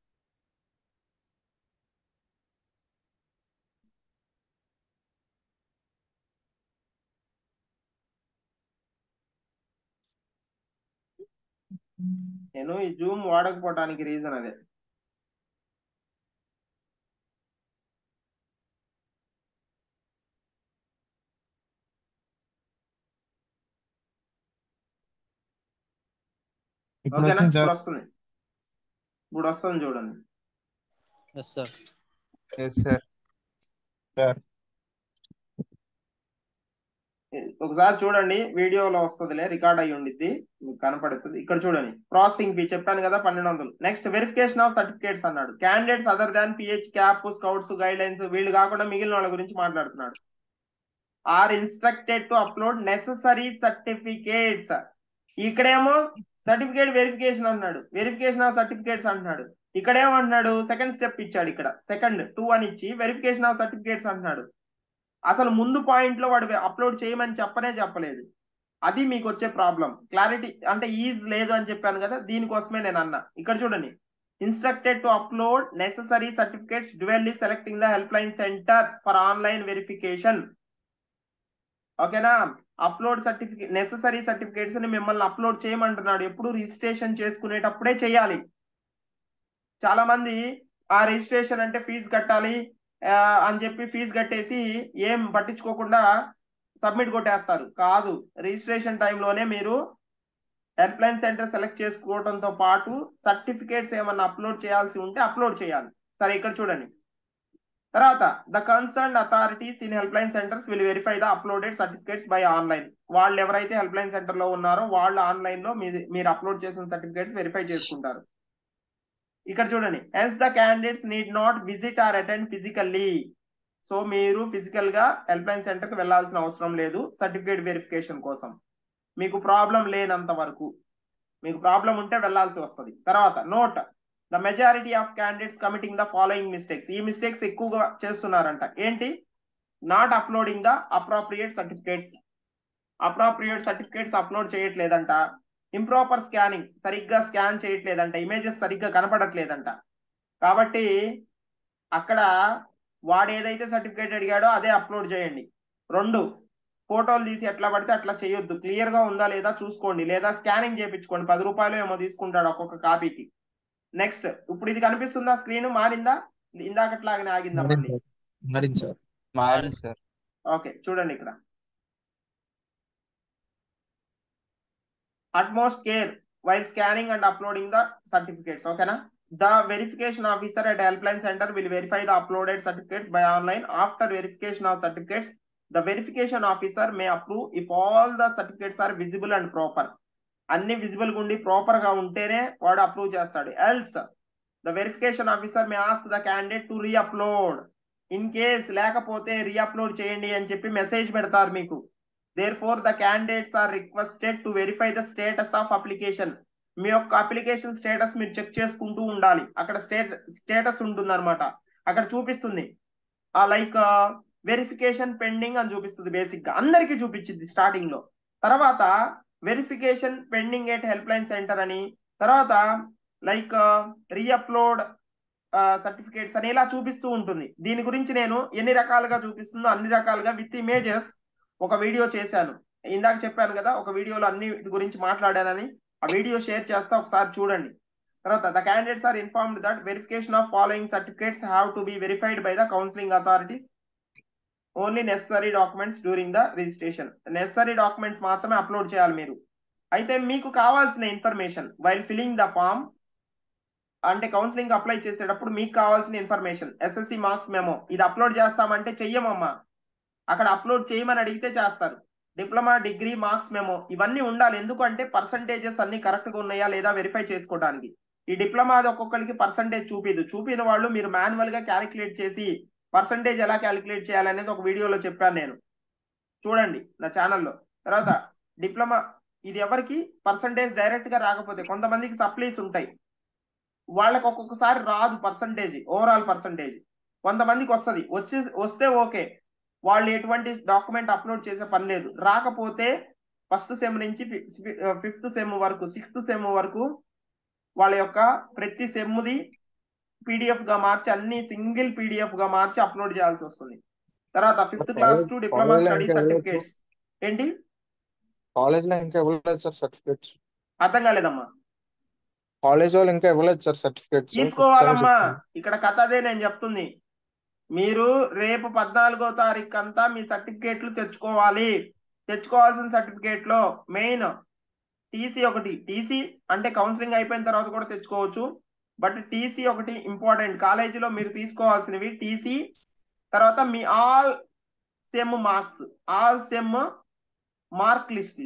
నేను ఈ జూమ్ వాడకపోవడానికి రీజన్ అదే ఇప్పుడు ఓకేనా వచ్చింది ఇప్పుడు సార్ వస్తుంది ఇప్పుడు వస్తుంది చూడండి yes sir yes sir sir ఒకసారి చూడండి వీడియోలో వస్తుందిలే రికార్డ్ అయ్యి ఉండిద్ది మీకు కనపడుతుంది ఇక్కడ చూడండి ప్రాసెసింగ్ ఫీ చెప్పాను కదా పన్నెండు వందలు నెక్స్ట్ వెరిఫికేషన్ ఆఫ్ సర్టిఫికేట్స్ అన్నాడు candidates other than PH CAP scouts guide lines వీళ్ళు కాకుండా మిగిలిన వాళ్ళ గురించి మాట్లాడుతున్నాడు are instructed to upload necessary certificates ఇక్కడేమో సర్టిఫికేట్ వెరిఫికేషన్ అన్నాడు వెరిఫికేషన్ ఆఫ్ సర్టిఫికేట్స్ అంటున్నాడు ఇక్కడ ఏమంటున్నాడు సెకండ్ స్టెప్ ఇచ్చాడు ఇక్కడ సెకండ్ టూ అని ఇచ్చి వెరిఫికేషన్ ఆఫ్ సర్టిఫికేట్స్ అంటున్నాడు అసలు ముందు పాయింట్ లో వాడు అప్లోడ్ చేయమని చెప్పనే చెప్పలేదు అది మీకు వచ్చే ప్రాబ్లం క్లారిటీ అంటే ఈజ్ లేదు అని చెప్పాను కదా దీనికోసమే నేను అన్నా ఇక్కడ చూడండి instructed to upload necessary certificates duly selecting the help line centre for online verification ఓకేనా అప్లోడ్ సర్టిఫికేట్ నెససరీ సర్టిఫికేట్స్ ని మిమ్మల్ని అప్లోడ్ చేయమంటున్నాడు ఎప్పుడు రిజిస్ట్రేషన్ చేసుకునేటప్పుడే చేయాలి చాలా మంది ఆ రిజిస్ట్రేషన్ అంటే ఫీజు కట్టాలి ఆ, అని చెప్పి ఫీజు కట్టేసి ఏం పట్టించుకోకుండా సబ్మిట్ కొట్టేస్తారు కాదు రిజిస్ట్రేషన్ టైంలోనే మీరు హెల్ప్ లైన్ సెంటర్ సెలెక్ట్ చేసుకోవడంతో పాటు సర్టిఫికేట్స్ ఏమన్నా అప్లోడ్ చేయాల్సి ఉంటే అప్లోడ్ చేయాలి సరే ఇక్కడ చూడండి తర్వాత the concern authorities in help line centres will verify the uploaded certificates by online వాళ్ళు ఎవరైతే హెల్ప్ లైన్ సెంటర్ లో ఉన్నారో వాళ్ళు ఆన్లైన్ లో మీ- మీరు అప్లోడ్ చేసిన సర్టిఫికేట్స్ వెరిఫై చేసుకుంటారు ఇక్కడ చూడండి hence the candidates need not visit or attend physically so మీరు ఫిజికల్ గా హెల్ప్ లైన్ సెంటర్ కి వెళ్లాల్సిన అవసరం లేదు సర్టిఫికేట్ వెరిఫికేషన్ కోసం మీకు ప్రాబ్లం లేనంత వరకు మీకు ప్రాబ్లం ఉంటే వెళ్లాల్సి వస్తుంది తర్వాత note the majority of candidates committing the following mistakes ఈ మిస్టేక్స్ ఎక్కువగా చేస్తున్నారంట ఏంటి not uploading the appropriate certificates appropriate certificates upload చేయట్లేదంట ఇంప్రాపర్ స్కానింగ్ సరిగ్గా స్కాన్ చేయట్లేదంట ఇమేజెస్ సరిగ్గా కనపడట్లేదంట కాబట్టి అక్కడ వాడు ఏదైతే సర్టిఫికేట్ అడిగాడో అదే అప్లోడ్ చేయండి రెండు ఫోటోలు తీసి ఎట్లా పడితే అట్లా చేయొద్దు క్లియర్ గా ఉందా లేదా చూసుకోండి లేదా స్కానింగ్ చేయించుకోండి పది రూపాయలు ఏమో తీసుకుంటాడు ఒక్కొక్క కాపీకి నెక్స్ట్ ఇప్పుడు ఇది కనిపిస్తుందా స్క్రీన్ మారిందా ఇందాకట్లాగానే ఆగిందా మళ్ళీ మరింది సార్ మారింది సార్ ఓకే చూడండి ఇక్కడ utmost care while scanning and uploading the certificates ఓకేనా the verification officer at helpline center will verify the uploaded certificates by online after verification of certificates the verification officer may approve if all the certificates are visible and proper అన్ని visible గా ఉండి proper గా ఉంటేనే వాడు approve చేస్తాడు else the verification officer may ask the candidate to reupload in case లేకపోతే reupload చేయండి అని చెప్పి మెసేజ్ పెడతారు మీకు therefore the candidates are requested to verify the status of application మీ యొక్క అప్లికేషన్ స్టేటస్ మీరు చెక్ చేసుకుంటూ ఉండాలి అక్కడ స్టేట్ స్టేటస్ ఉంటుంది అనమాట అక్కడ చూపిస్తుంది ఆ లైక్ వెరిఫికేషన్ పెండింగ్ అని చూపిస్తుంది బేసిక్ గా అందరికీ చూపించింది స్టార్టింగ్ లో తర్వాత verification pending at help line centre అని తర్వాత లైక్ రీఅప్లోడ్ సర్టిఫికేట్స్ అని ఇలా చూపిస్తూ ఉంటుంది దీని గురించి నేను ఎన్ని రకాలుగా చూపిస్తుందో అన్ని రకాలుగా విత్ ఇమేజెస్ ఒక వీడియో చేశాను ఇందాక చెప్పాను కదా ఒక వీడియోలో అన్ని గురించి మాట్లాడానని ఆ వీడియో షేర్ చేస్తా ఒకసారి చూడండి తర్వాత the candidates are informed that verification of following certificates have to be verified by the counselling authorities only necessary documents during the registration necessary documents మాత్రమే అప్లోడ్ చేయాలి మీరు అయితే మీకు కావాల్సిన information while filling the form అంటే counselling apply చేసేటప్పుడు మీకు కావాల్సిన ఇన్ఫర్మేషన్ ఎస్ఎస్సి మార్క్స్ మెమో ఇది అప్లోడ్ చేస్తామంటే చెయ్యమమ్మా అక్కడ అప్లోడ్ చేయమని అడిగితే చేస్తారు డిప్లొమా డిగ్రీ మార్క్స్ మెమో ఇవన్నీ ఉండాలి ఎందుకంటే పర్సంటేజెస్ అన్ని కరెక్ట్ గా ఉన్నాయా లేదా వెరిఫై చేసుకోవడానికి ఈ డిప్లొమాది ఒక్కొక్కరికి పర్సంటేజ్ చూపిదు చూపిన వాళ్ళు మీరు మాన్యువల్ గా క్యాలిక్యులేట్ చేసి పర్సంటేజ్ ఎలా క్యాలిక్యులేట్ చేయాలనేది ఒక వీడియోలో చెప్పాను నేను చూడండి నా ఛానల్లో తర్వాత డిప్లొమా ఇది ఎవరికి పర్సంటేజ్ డైరెక్ట్ గా రాకపోతే కొంతమందికి సప్లీస్ ఉంటాయి వాళ్ళకి ఒక్కొక్కసారి రాదు పర్సంటేజ్ ఓవరాల్ పర్సంటేజ్ కొంతమందికి వస్తుంది వచ్చి వస్తే ఓకే వాళ్ళు ఎటువంటి డాక్యుమెంట్ అప్లోడ్ చేసే పని లేదు రాకపోతే ఫస్ట్ సెమ్ నుంచి ఫిఫ్త్ సెమ్ వరకు సిక్స్త్ సెమ్ వరకు వాళ్ళ యొక్క ప్రతి సెమ్ది పీడిఎఫ్ గా మార్చి అన్ని సింగిల్ పీడిఎఫ్ గా మార్చి అప్లోడ్ చేయాల్సి వస్తుంది తర్వాత fifth class to diploma study certificates ఏంటి కాలేజ్ లో ఇంకా ఇవ్వలేదు సార్ సర్టిఫికేట్స్ అర్థం కాలేదమ్మా కాలేజ్ వాళ్ళు ఇంకా ఇవ్వలేదు సార్ సర్టిఫికేట్స్ తీసుకోవాలమ్మా ఇక్కడ కథ అదే నేను చెప్తుంది మీరు రేపు పద్నాలుగో తారీఖు అంతా మీ సర్టిఫికేట్లు తెచ్చుకోవాలి తెచ్చుకోవాల్సిన సర్టిఫికేట్ లో మెయిన్ టీసీ ఒకటి టీసీ అంటే కౌన్సిలింగ్ అయిపోయిన తర్వాత కూడా తెచ్చుకోవచ్చు బట్ టీసీ ఒకటి ఇంపార్టెంట్ కాలేజీలో మీరు తీసుకోవాల్సినవి టీసీ తర్వాత మీ all sem marks all sem mark లిస్టులు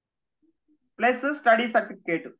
ప్లస్ స్టడీ సర్టిఫికేట్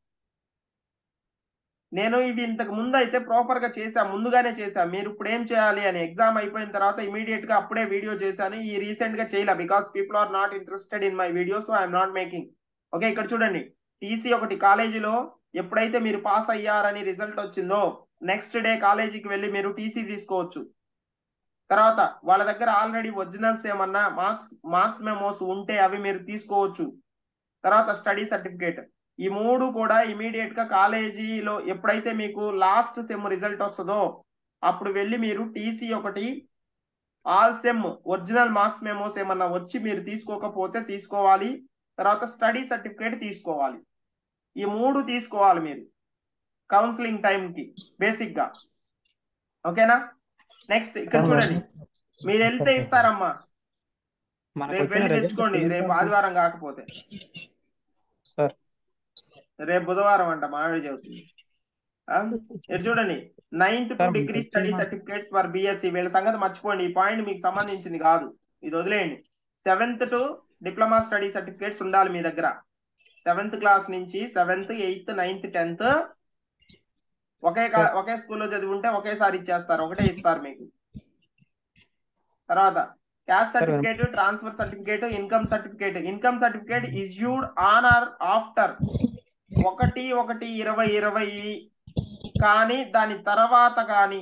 నేను ఇవి ఇంతకు ముందు అయితే ప్రాపర్ గా చేశా ముందుగానే చేశా మీరు ఇప్పుడు ఏం చేయాలి అని ఎగ్జామ్ అయిపోయిన తర్వాత ఇమీడియట్ గా అప్పుడే వీడియో చేశాను ఈ రీసెంట్ గా చేయలే because people are not interested in my video so I'm not making okay ఇక్కడ చూడండి టీసీ ఒకటి కాలేజీలో ఎప్పుడైతే మీరు పాస్ అయ్యారని రిజల్ట్ వచ్చిందో నెక్స్ట్ డే కాలేజీకి వెళ్ళి మీరు టీసీ తీసుకోవచ్చు తర్వాత వాళ్ళ దగ్గర ఆల్రెడీ ఒరిజినల్స్ ఏమన్నా మార్క్స్ మార్క్స్ మెమోస్ ఉంటే అవి మీరు తీసుకోవచ్చు తర్వాత స్టడీ సర్టిఫికేట్ ఈ మూడు కూడా ఇమీడియట్ గా కాలేజీలో ఎప్పుడైతే మీకు లాస్ట్ సెమ్ రిజల్ట్ వస్తుందో అప్పుడు వెళ్ళి మీరు టీసీ ఒకటి all sem original marks memos ఏమన్నా వచ్చి మీరు తీసుకోకపోతే తీసుకోవాలి తర్వాత స్టడీ సర్టిఫికేట్ తీసుకోవాలి ఈ మూడు తీసుకోవాలి మీరు కౌన్సిలింగ్ టైం కి బేసిక్ గా ఓకేనా నెక్స్ట్ ఇక్కడ చూడండి మీరు వెళ్తే ఇస్తారమ్మా మనకు రేపు వచ్చిన వెళ్ళి రిజల్ట్ తెచ్చుకోండి రేపు ఆదివారం కాకపోతే సార్ రేపు బుధవారం అంట మామిడి చదువుతుంది ఇది చూడండి నైన్త్ టు సార్, డిగ్రీ మీకు స్టడీ వచ్చిన- సర్టిఫికేట్స్ ఫర్ బిఎస్సి వీళ్ళ సంగతి మర్చిపోండి ఈ పాయింట్ మీకు సంబంధించింది కాదు ఇది వదిలేయండి seventh to diploma study certificates ఉండాలి మీ దగ్గర సెవెంత్ క్లాస్ నుంచి సెవెంత్ ఎయిత్ నైన్త్ టెన్త్ ఒకే కా- ఒకే స్కూల్లో చదివి ఉంటే ఒకేసారి ఇచ్చేస్తారు ఒకటే ఇస్తారు మీకు తర్వాత caste Sir, certificate transfer certificate income certificate income certificate issued on or after ఒకటి ఒకటి ఇరవై ఇరవై కానీ దాని తర్వాత కానీ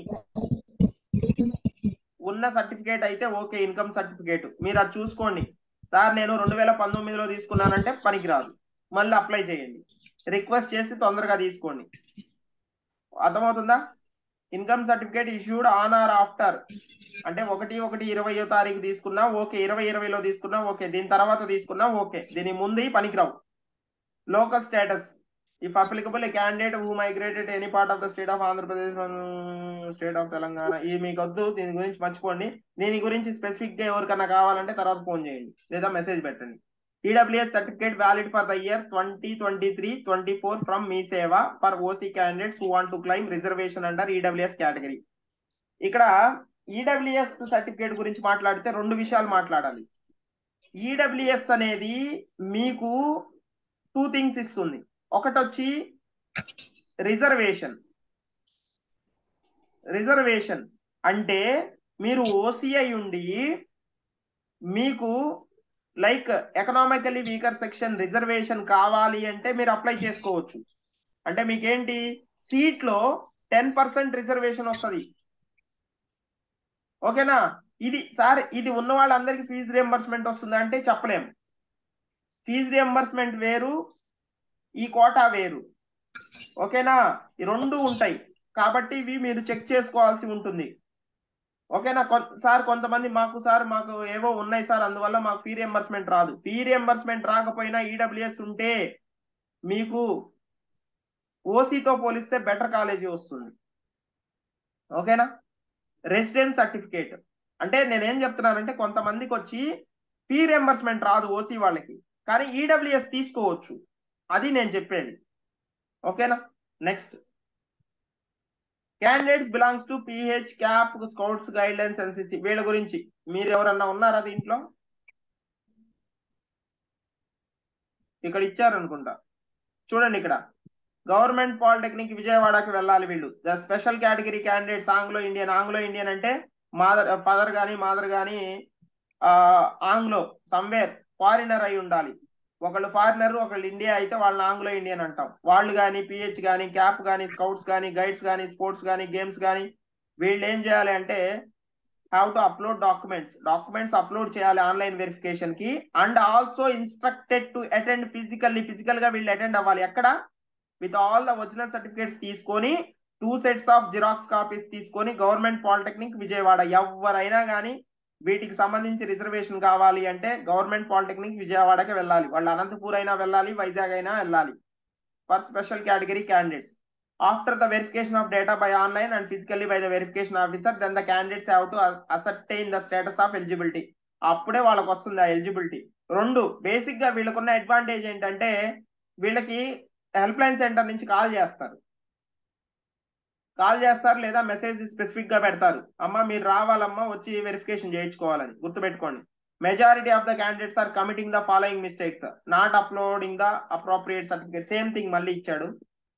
ఉన్న సర్టిఫికేట్ అయితే ఓకే ఇన్కమ్ సర్టిఫికేట్ మీరు అది చూసుకోండి సార్ నేను రెండు వేల పంతొమ్మిదిలో తీసుకున్నానంటే పనికిరాదు మళ్ళీ అప్లై చేయండి రిక్వెస్ట్ చేసి తొందరగా తీసుకోండి అర్థమవుతుందా income certificate issued on or after అంటే ఒకటి ఒకటి ఇరవయో తారీఖు తీసుకున్నా ఓకే ఇరవై ఇరవైలో తీసుకున్నా ఓకే దీని తర్వాత తీసుకున్నా ఓకే దీని ముందు పనికిరావు local status if applicable a candidate who migrated any part of the state of Andhra Pradesh state of Telangana ఇది మీకు వద్దు దీని గురించి మర్చిపోండి దీని గురించి స్పెసిఫిక్ గా ఎవరికన్నా కావాలంటే తర్వాత ఫోన్ చేయండి లేదా మెసేజ్ పెట్టండి EWS certificate valid for the year twenty twenty three twenty four from Mee Seva for OC candidates who want to claim reservation under EWS category ఇక్కడ ఈడబ్ల్యూఎస్ సర్టిఫికేట్ గురించి మాట్లాడితే రెండు విషయాలు మాట్లాడాలి ఈడబ్ల్యూఎస్ అనేది మీకు టూ థింగ్స్ ఇస్తుంది ఒకటి వచ్చి రిజర్వేషన్ రిజర్వేషన్ అంటే మీరు ఓసీఐ ఉండి మీకు like economically weaker section reservation కావాలి అంటే మీరు అప్లై చేసుకోవచ్చు అంటే మీకేంటి సీట్ లో టెన్ పర్సెంట్ రిజర్వేషన్ వస్తుంది ఓకేనా ఇది సార్ ఇది ఉన్న వాళ్ళందరికీ ఫీజు రియంబర్స్మెంట్ వస్తుందా అంటే చెప్పలేం ఫీజు రియంబర్స్మెంట్ వేరు ఈ కోటా వేరు ఓకేనా ఈ రెండు ఉంటాయి కాబట్టి ఇవి మీరు చెక్ చేసుకోవాల్సి ఉంటుంది ఓకేనా సార్ కొంతమంది మాకు సార్ మాకు ఏవో ఉన్నాయి సార్ అందువల్ల మాకు ఫీ రియంబర్స్మెంట్ రాదు ఫీ రియంబర్స్మెంట్ రాకపోయినా ఈడబ్ల్యూఎస్ ఉంటే మీకు ఓసీతో పోలిస్తే బెటర్ కాలేజీ వస్తుంది ఓకేనా రెసిడెన్స్ సర్టిఫికేట్ అంటే నేనేం చెప్తున్నానంటే కొంతమందికి వచ్చి ఫీ రియంబర్స్మెంట్ రాదు ఓసీ వాళ్ళకి కానీ ఈడబ్ల్యూఎస్ తీసుకోవచ్చు అది నేను చెప్పేది ఓకేనా next candidates belongs to PH CAP scouts guide lines NCC వీళ్ళ గురించి మీరు ఎవరన్నా ఉన్నారా దీంట్లో ఇక్కడ ఇచ్చారనుకుంటా చూడండి ఇక్కడ గవర్నమెంట్ పాలిటెక్నిక్ విజయవాడకి వెళ్ళాలి వీళ్ళు the special category candidates Anglo Indian Anglo Indian అంటే మాదర్ ఫాదర్ గాని మాదర్ గాని ఆంగ్లో సమ్వేర్ ఫారినర్ అయి ఉండాలి ఒకళ్ళు ఫారినర్ ఒకళ్ళు ఇండియా అయితే వాళ్ళని ఆంగ్లో ఇండియన్ అంటాం వాళ్ళు కానీ పిహెచ్ కానీ క్యాప్ కానీ స్కౌట్స్ కానీ గైడ్స్ కానీ స్పోర్ట్స్ కానీ గేమ్స్ కానీ వీళ్ళు ఏం చేయాలి అంటే have to upload documents documents upload చేయాలి ఆన్లైన్ వెరిఫికేషన్ కి and also instructed to attend physically physical గా వీళ్ళు అటెండ్ అవ్వాలి ఎక్కడ with all the original certificates తీసుకొని two sets of xerox copies తీసుకొని గవర్నమెంట్ పాలిటెక్నిక్ విజయవాడ ఎవరైనా కానీ వీటికి సంబంధించి రిజర్వేషన్ కావాలి అంటే గవర్నమెంట్ పాలిటెక్నిక్ విజయవాడకి వెళ్ళాలి వాళ్ళు అనంతపూర్ అయినా వెళ్ళాలి వైజాగ్ అయినా వెళ్ళాలి for special category candidates after the verification of data by online and physically by the verification officer then the candidates have to ascertain the status of eligibility అప్పుడే వాళ్ళకి వస్తుంది ఆ ఎలిజిబిలిటీ రెండు బేసిక్ గా వీళ్ళకున్న అడ్వాంటేజ్ ఏంటంటే వీళ్ళకి హెల్ప్ లైన్ సెంటర్ నుంచి కాల్ చేస్తారు కాల్ చేస్తారు లేదా మెసేజ్ స్పెసిఫిక్ గా పెడతారు అమ్మ మీరు రావాలమ్మా వచ్చి వెరిఫికేషన్ చేయించుకోవాలని గుర్తుపెట్టుకోండి majority of the candidates are committing the following mistakes not uploading the appropriate certificate same thing మళ్ళీ ఇచ్చాడు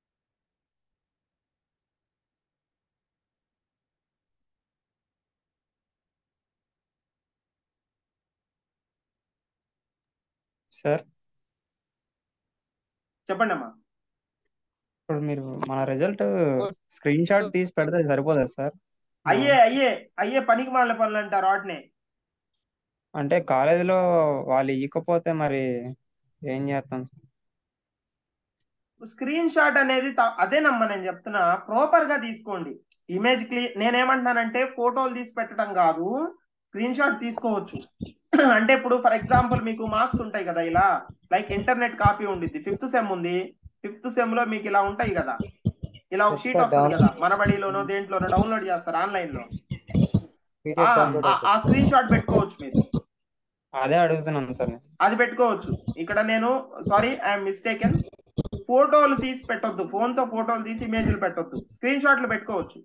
సార్ చెప్పండి అమ్మా ఇప్పుడు మీరు మన రిజల్ట్ స్క్రీన్ షాట్ తీసి పెడితే సరిపోదా సార్ అయ్యే అయ్యే అయ్యే పనికి మాల పనులు అంటారు వాటిని అంటే కాలేజీలో వాళ్ళు ఇవ్వకపోతే మరి ఏం చేస్తాం సార్ స్క్రీన్ షాట్ అనేది త- అదేనమ్మా నేను చెప్తున్నా ప్రాపర్ గా తీసుకోండి ఇమేజ్ క్లీ నేనేమంటున్నానంటే ఫోటోలు తీసి పెట్టడం కాదు స్క్రీన్ షాట్ తీసుకోవచ్చు అంటే ఇప్పుడు ఫర్ ఎగ్జాంపుల్ మీకు మార్క్స్ ఉంటాయి కదా ఇలా లైక్ ఇంటర్నెట్ కాపీ ఉండిద్ది ఫిఫ్త్ సెమ్ ఉంది ఫిఫ్త్ సెమ్ లో మీకు ఇలా ఉంటాయి కదా ఇలా ఒక షీట్ వస్తుంది కదా మనబడిలోనో దేంట్లోనో డౌన్లోడ్ చేస్తారు ఆన్లైన్ లో ఆ, ఆ- ఆ స్క్రీన్ షాట్ పెట్టుకోవచ్చు మీరు అదే అడుగుతున్నాను సార్ నేను అది పెట్టుకోవచ్చు ఇక్కడ నేను సారీ ఐఎమ్ మిస్టేకెన్ ఫోటోలు తీసి పెట్టొద్దు ఫోన్ తో ఫోటోలు తీసి ఇమేజ్లు పెట్టొద్దు స్క్రీన్ షాట్లు పెట్టుకోవచ్చు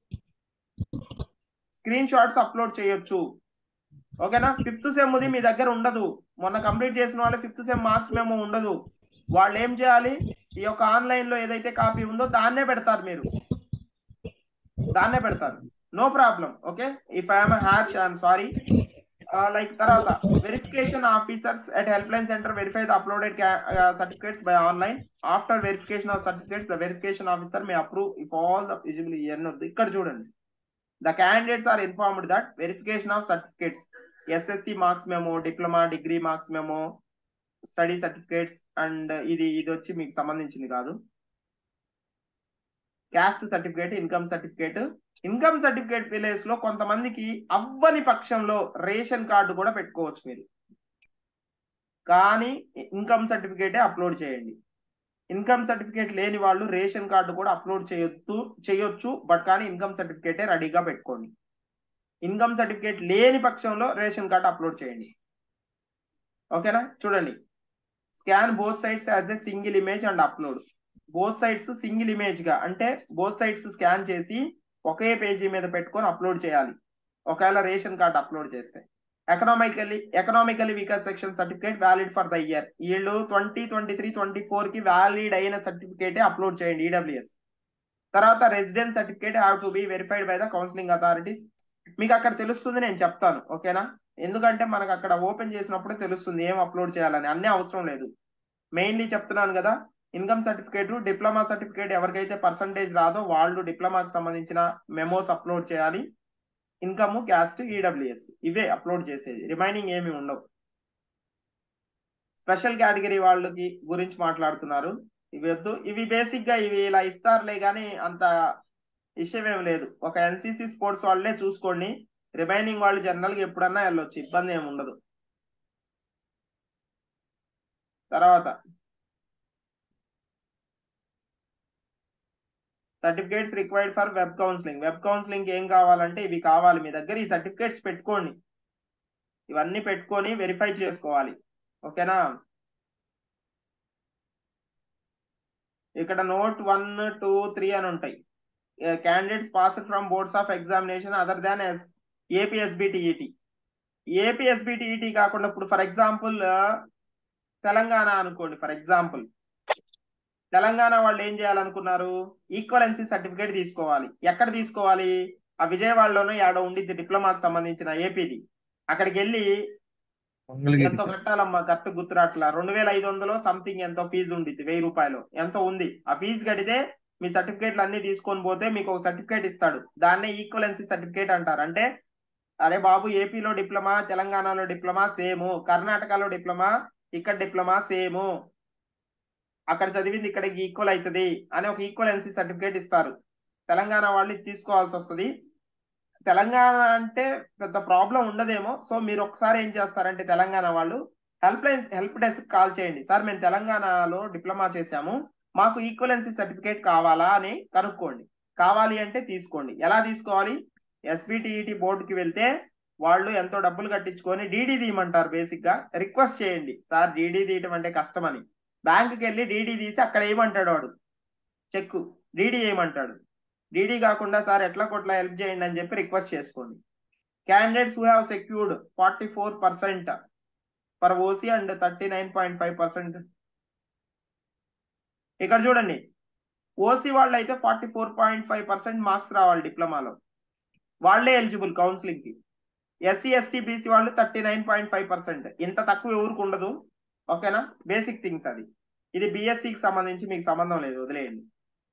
స్క్రీన్ షాట్స్ అప్లోడ్ చేయొచ్చు ఓకేనా ఫిఫ్త్ సెమ్ ది మీ దగ్గర ఉండదు మొన్న కంప్లీట్ చేసిన వాళ్ళు ఫిఫ్త్ సెమ్ మార్క్స్ మేము ఉండదు వాళ్ళు ఏం చేయాలి ఈ యొక్క ఆన్లైన్ లో ఏదైతే కాపీ ఉందో దాన్నే పెడతారు మీరు దాన్నే పెడతారు no problem okay if I'm hash I'm sorry like తర్వాత verification officers at helpline center verify the uploaded ca- uh, certificates by online after verification of certificates the verification officer may approve if all the visible ఎన్నొద్దు ఇక్కడ చూడండి the candidates are informed that verification of certificates SSC marks memo diploma degree marks memo study certificates and ఇది ఇది వచ్చి మీకు సంబంధించింది కాదు caste certificate income certificate income certificate place లో కొంతమందికి అవ్వని పక్షంలో రేషన్ కార్డు కూడా పెట్టుకోవచ్చు మీరు కానీ ఇన్కమ్ సర్టిఫికేటే అప్లోడ్ చేయండి ఇన్కమ్ సర్టిఫికేట్ లేని వాళ్ళు రేషన్ కార్డు కూడా అప్లోడ్ చేయొచ్చు చేయొచ్చు బట్ కానీ ఇన్కమ్ సర్టిఫికేటే రెడీగా పెట్టుకోండి ఇన్కమ్ సర్టిఫికేట్ లేని పక్షంలో రేషన్ కార్డు అప్లోడ్ చేయండి ఓకేనా చూడండి scan both sides as a single image and upload both sides single image గా అంటే బోత్ సైడ్స్ స్కాన్ చేసి ఒకే పేజీ మీద పెట్టుకొని అప్లోడ్ చేయాలి ఒకవేళ రేషన్ కార్డ్ అప్లోడ్ చేస్తే economically economically weaker section certificate valid for the year వీళ్ళు twenty twenty three twenty four కి వ్యాలిడ్ అయిన సర్టిఫికేటే అప్లోడ్ చేయండి ఈడబ్ల్యూఎస్ తర్వాత residence certificate have to be verified by the counselling authorities మీకు అక్కడ తెలుస్తుంది నేను చెప్తాను ఓకేనా ఎందుకంటే మనకు అక్కడ ఓపెన్ చేసినప్పుడే తెలుస్తుంది ఏం అప్లోడ్ చేయాలని అన్నీ అవసరం లేదు మెయిన్లీ చెప్తున్నాను కదా ఇన్కమ్ సర్టిఫికేట్ డిప్లొమా సర్టిఫికేట్ ఎవరికైతే పర్సంటేజ్ రాదో వాళ్ళు డిప్లొమాకి సంబంధించిన మెమోస్ అప్లోడ్ చేయాలి ఇన్కమ్ క్యాస్ట్ ఈడబ్ల్యూఎస్ ఇవే అప్లోడ్ చేసేది రిమైనింగ్ ఏమి ఉండవు స్పెషల్ కేటగిరీ వాళ్ళకి గురించి మాట్లాడుతున్నారు ఇవి వద్దు ఇవి బేసిక్ గా ఇవి ఇలా ఇస్తారులే కానీ అంత విషయం ఏం లేదు ఒక ఎన్సీసీ స్పోర్ట్స్ వాళ్ళే చూసుకోండి రిమైనింగ్ వాళ్ళు జనరల్ గా ఎప్పుడన్నా వెళ్ళొచ్చు ఇబ్బంది ఏమి ఉండదు తర్వాత certificates required for web counselling web counselling ఏం కావాలంటే ఇవి కావాలి మీ దగ్గర ఈ సర్టిఫికేట్స్ పెట్టుకోండి ఇవన్నీ పెట్టుకొని వెరిఫై చేసుకోవాలి ఓకేనా ఇక్కడ నోట్ వన్ టూ త్రీ అని ఉంటాయి candidates pass from boards of examination other than yes APSBTET APSBTET కాకుండా ఇప్పుడు ఫర్ ఎగ్జాంపుల్ తెలంగాణ అనుకోండి ఫర్ ఎగ్జాంపుల్ తెలంగాణ వాళ్ళు ఏం చేయాలనుకున్నారు ఈక్వలెన్సీ సర్టిఫికేట్ తీసుకోవాలి ఎక్కడ తీసుకోవాలి ఆ విజయవాడలోనూ ఏడో ఉండిద్ది డిప్లొమాకి సంబంధించిన ఏపీది అక్కడికి వెళ్ళి మంగళగిరి ఎంతో కట్టాలమ్మా కరెక్ట్ గుర్తురాట్లా రెండు వేల ఐదు వందలు సంథింగ్ ఎంతో ఫీజు ఉండిద్ది వెయ్యి రూపాయలు ఎంతో ఉంది ఆ ఫీజు కడితే మీ సర్టిఫికేట్లు అన్ని తీసుకొని పోతే మీకు ఒక సర్టిఫికేట్ ఇస్తాడు దాన్నే ఈక్వలెన్సీ సర్టిఫికేట్ అంటారు అంటే అరే బాబు ఏపీలో డిప్లొమా తెలంగాణలో డిప్లొమా సేమ్ కర్ణాటకలో డిప్లొమా ఇక్కడ డిప్లొమా సేమ్ అక్కడ చదివింది ఇక్కడ ఈక్వల్ అవుతుంది అని ఒక ఈక్వలెన్సీ సర్టిఫికేట్ ఇస్తారు తెలంగాణ వాళ్ళు ఇది తీసుకోవాల్సి వస్తుంది తెలంగాణ అంటే పెద్ద ప్రాబ్లం ఉండదేమో సో మీరు ఒకసారి ఏం చేస్తారంటే తెలంగాణ వాళ్ళు help line help desk call చేయండి సార్ మేము తెలంగాణలో డిప్లొమా చేశాము మాకు ఈక్వలెన్సీ సర్టిఫికేట్ కావాలా అని కనుక్కోండి కావాలి అంటే తీసుకోండి ఎలా తీసుకోవాలి ఎస్బిటిఈటి బోర్డుకి వెళ్తే వాళ్ళు ఎంతో డబ్బులు కట్టించుకొని డీడీ తీయమంటారు బేసిక్ గా రిక్వెస్ట్ చేయండి సార్ డీడీ తీయటం అంటే కష్టమని బ్యాంకుకి వెళ్ళి డీడీ తీసి అక్కడ ఏమంటాడు వాడు చెక్ డీడీ ఏమంటాడు డీడీ కాకుండా సార్ ఎట్లా కొట్ల హెల్ప్ చేయండి అని చెప్పి రిక్వెస్ట్ చేసుకోండి candidates who have secured forty four percent for OC and thirty nine point five percent ఇక్కడ చూడండి ఓసీ వాళ్ళు అయితే forty four point five percent marks రావాలి డిప్లొమాలో వాళ్ళే ఎలిజిబుల్ కౌన్సిలింగ్ కి ఎస్సీ ఎస్టీ బీసీ వాళ్ళు thirty nine point five percent ఇంత తక్కువ ఎవరికి ఉండదు ఓకేనా బేసిక్ థింగ్స్ అది ఇది బిఎస్సికి సంబంధించి మీకు సంబంధం లేదు వదిలేయండి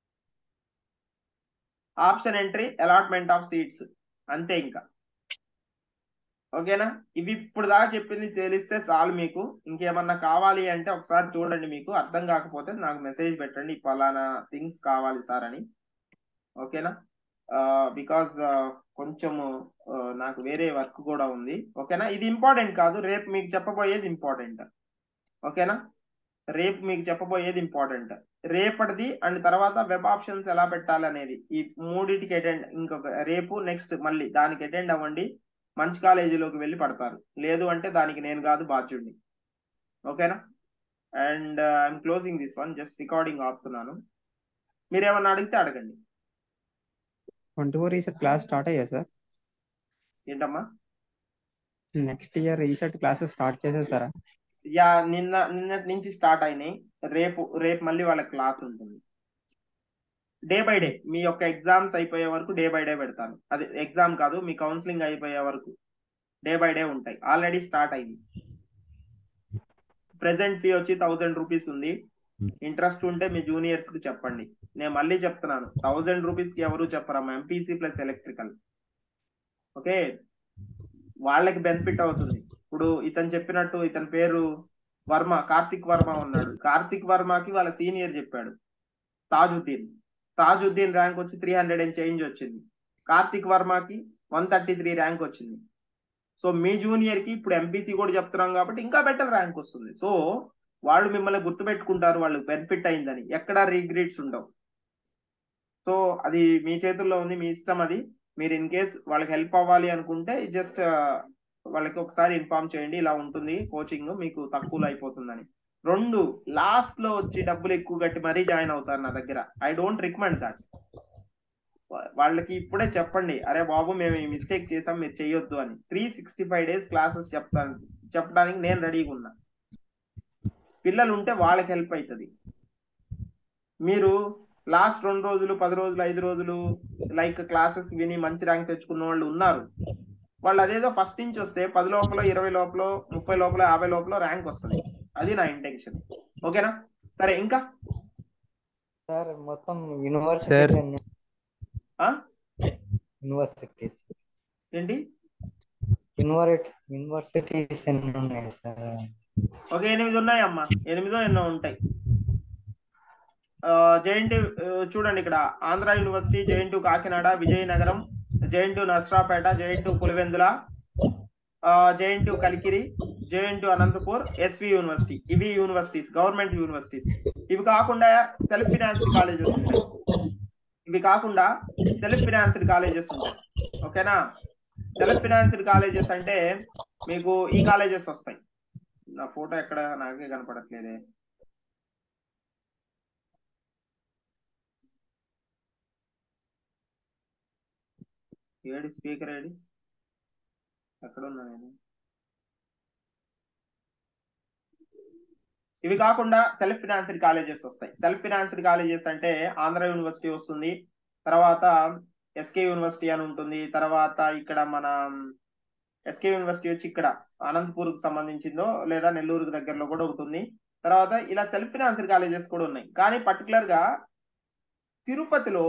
option entry allotment of seats అంతే ఇంకా ఓకేనా ఇవి ఇప్పుడు దాకా చెప్పింది తెలిస్తే చాలు మీకు ఇంకేమన్నా కావాలి అంటే ఒకసారి చూడండి మీకు అర్థం కాకపోతే నాకు మెసేజ్ పెట్టండి పలానా థింగ్స్ కావాలి సార్ అని ఓకేనా బికాజ్ కొంచెము నాకు వేరే వర్క్ కూడా ఉంది ఓకేనా ఇది ఇంపార్టెంట్ కాదు రేపు మీకు చెప్పబోయేది ఇంపార్టెంట్ ఓకేనా రేపు మీకు చెప్పబోయేది ఇంపార్టెంట్ రేపటిది అండ్ తర్వాత వెబ్ ఆప్షన్స్ ఎలా పెట్టాలి అనేది ఈ మూడింటికి అటెండ్ ఇంకొక రేపు నెక్స్ట్ మళ్ళీ దానికి అటెండ్ అవ్వండి మంచి కాలేజీలోకి వెళ్ళి పడతారు లేదు అంటే దానికి నేను కాదు బాధ్యుడిని ఓకేనా and I'm closing this one just recording ఆపుతున్నాను మీరు ఏమన్నా అడిగితే అడగండి twenty four ECET class start అయ్యా సార్ ఏంటమ్మా next year ECET classes start చేసేసారా యా నిన్న నిన్నటి నుంచి స్టార్ట్ అయినాయి రేపు రేపు మళ్ళీ వాళ్ళ క్లాస్ ఉంటుంది డే బై డే మీ యొక్క ఎగ్జామ్స్ అయిపోయే వరకు డే బై డే పెడతాను అది ఎగ్జామ్ కాదు మీ కౌన్సిలింగ్ అయిపోయే వరకు డే బై డే ఉంటాయి ఆల్రెడీ స్టార్ట్ అయింది ప్రెసెంట్ ఫీ వచ్చి థౌజండ్ రూపీస్ ఉంది ఇంట్రెస్ట్ ఉంటే మీ జూనియర్స్ కి చెప్పండి నేను మళ్ళీ చెప్తున్నాను థౌజండ్ రూపీస్ కి ఎవరు చెప్పరమ్మా ఎంపీసీ ప్లస్ ఎలక్ట్రికల్ ఓకే వాళ్ళకి బెనిఫిట్ అవుతుంది ఇప్పుడు ఇతను చెప్పినట్టు ఇతని పేరు వర్మ కార్తిక్ వర్మ ఉన్నాడు కార్తిక్ వర్మకి వాళ్ళ సీనియర్ చెప్పాడు తాజుద్దీన్ తాజుద్దీన్ ర్యాంక్ వచ్చి త్రీ హండ్రెడ్ అండ్ చేంజ్ వచ్చింది కార్తిక్ వర్మకి వన్ థర్టీ త్రీ ర్యాంక్ వచ్చింది సో మీ జూనియర్ కి ఇప్పుడు ఎంపీసీ కూడా చెప్తున్నాం కాబట్టి ఇంకా బెటర్ ర్యాంక్ వస్తుంది సో వాళ్ళు మిమ్మల్ని గుర్తుపెట్టుకుంటారు వాళ్ళు బెనిఫిట్ అయిందని ఎక్కడ రిగ్రెట్స్ ఉండవు సో అది మీ చేతుల్లో ఉంది మీ ఇష్టం అది మీరు ఇన్ కేస్ వాళ్ళకి హెల్ప్ అవ్వాలి అనుకుంటే జస్ట్ వాళ్ళకి ఒకసారి ఇన్ఫార్మ్ చేయండి ఇలా ఉంటుంది కోచింగ్ మీకు తక్కువలో అయిపోతుందని రెండు లాస్ట్ లో వచ్చి డబ్బులు ఎక్కువ కట్టి మరీ జాయిన్ అవుతారు నా దగ్గర ఐ డోంట్ రికమెండ్ దట్ వాళ్ళకి ఇప్పుడే చెప్పండి అరే బాబు మేము ఈ మిస్టేక్ చేసాం మీరు చెయ్యొద్దు అని three sixty five days classes చెప్తాను చెప్పడానికి నేను రెడీగా ఉన్నా పిల్లలు ఉంటే వాళ్ళకి హెల్ప్ అవుతుంది మీరు లాస్ట్ రెండు రోజులు పది రోజులు ఐదు రోజులు లైక్ క్లాసెస్ విని మంచి ర్యాంక్ తెచ్చుకున్న వాళ్ళు ఉన్నారు వాళ్ళు అదేదో ఫస్ట్ నుంచి వస్తే పది లోపల ఇరవై లోపల ముప్పై లోపల యాభై లోపల ర్యాంక్ వస్తుంది అది నా ఇంటెన్షన్ ఓకేనా సరే ఇంకా సార్ మొత్తం యూనివర్సిటీ ఆ? యూనివర్సిటీస్ ఏంటి యూనివర్సిటీ యూనివర్సిటీస్ ఎన్ని ఉన్నాయి సార్ ఒక ఎనిమిది ఉన్నాయి అమ్మా ఎనిమిదో ఎన్నో ఉంటాయి జేఎన్టీ చూడండి ఇక్కడ Andhra university JNT Kakinada Vizianagaram JNT Narasaraopet JNT Pulivendula JNT Kalikiri JNT Anantapur SV university ఇవి యూనివర్సిటీస్ గవర్నమెంట్ యూనివర్సిటీస్ ఇవి కాకుండా సెల్ఫ్ ఫినాన్స్డ్ కాలేజెస్ ఉంటాయి ఇవి కాకుండా సెల్ఫ్ ఫినాన్స్డ్ కాలేజెస్ ఉంటాయి ఓకేనా సెల్ఫ్ ఫినాన్స్డ్ కాలేజెస్ అంటే మీకు ఈ కాలేజెస్ వస్తాయి నా ఫోటో ఎక్కడ నాకే కనపడట్లేదే ఏడి స్పీకర్ ఏడి ఎక్కడున్నా నేను ఇవి కాకుండా సెల్ఫ్ ఫినాన్స్డ్ కాలేజెస్ వస్తాయి సెల్ఫ్ ఫినాన్స్డ్ కాలేజెస్ అంటే ఆంధ్ర యూనివర్సిటీ వస్తుంది తర్వాత ఎస్కే యూనివర్సిటీ అని ఉంటుంది తర్వాత ఇక్కడ మన ఎస్కే యూనివర్సిటీ వచ్చి ఇక్కడ అనంతపూర్ కు సంబంధించిందో లేదా నెల్లూరుకు దగ్గరలో కూడా ఉంటుంది తర్వాత ఇలా సెల్ఫ్ ఫినాన్స్డ్ కాలేజెస్ కూడా ఉన్నాయి కానీ పర్టికులర్ గా తిరుపతిలో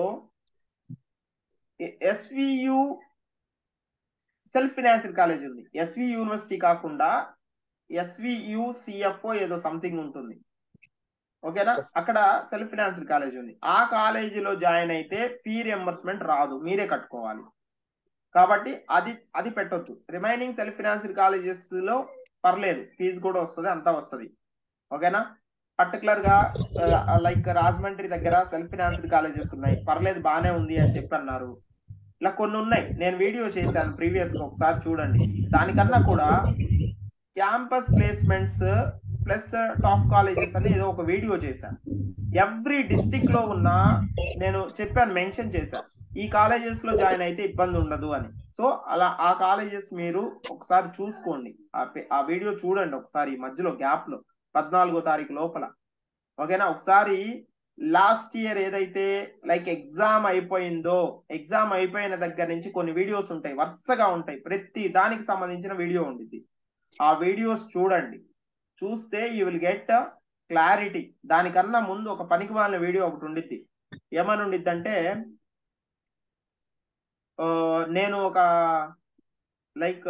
ఎస్వియు సెల్ఫ్ ఫినాన్స్డ్ కాలేజ్ ఉంది ఎస్వి యూనివర్సిటీ కాకుండా ఎస్వియు సిఎఫ్ఓ ఏదో సంథింగ్ ఉంటుంది ఓకేనా అక్కడ సెల్ఫ్ ఫినాన్స్డ్ కాలేజ్ ఉంది ఆ కాలేజీలో జాయిన్ అయితే ఫీ రియంబర్స్మెంట్ రాదు మీరే కట్టుకోవాలి కాబట్టి అది అది పెట్టొద్దు రిమైనింగ్ సెల్ఫ్ ఫినాన్స్డ్ కాలేజెస్ లో పర్లేదు ఫీజు కూడా వస్తుంది అంతా వస్తుంది ఓకేనా పర్టికులర్ గా లైక్ రాజమండ్రి దగ్గర సెల్ఫ్ ఫినాన్స్డ్ కాలేజెస్ ఉన్నాయి పర్లేదు బానే ఉంది అని చెప్పి అన్నారు ఇలా కొన్ని ఉన్నాయి నేను వీడియో చేశాను ప్రీవియస్ గా ఒకసారి చూడండి దానికన్నా కూడా campus placements plus top colleges అని ఏదో ఒక వీడియో చేశాను ఎవ్రీ డిస్టిక్ లో ఉన్న నేను చెప్పాను మెన్షన్ చేశాను ఈ కాలేజెస్ లో జాయిన్ అయితే ఇబ్బంది ఉండదు అని సో అలా ఆ కాలేజెస్ మీరు ఒకసారి చూసుకోండి ఆ వీడియో చూడండి ఒకసారి ఈ మధ్యలో గ్యాప్ లో పద్నాలుగో తారీఖు లోపల ఓకేనా ఒకసారి లాస్ట్ ఇయర్ ఏదైతే లైక్ ఎగ్జామ్ అయిపోయిందో ఎగ్జామ్ అయిపోయిన దగ్గర నుంచి కొన్ని వీడియోస్ ఉంటాయి వరుసగా ఉంటాయి ప్రతి దానికి సంబంధించిన వీడియో ఉండిద్ది ఆ వీడియోస్ చూడండి చూస్తే యూ విల్ గెట్ క్లారిటీ దానికన్నా ముందు ఒక పనికి వాళ్ళ వీడియో ఒకటి ఉండిద్ది ఏమని ఉండిద్ది అంటే నేను ఒక లైక్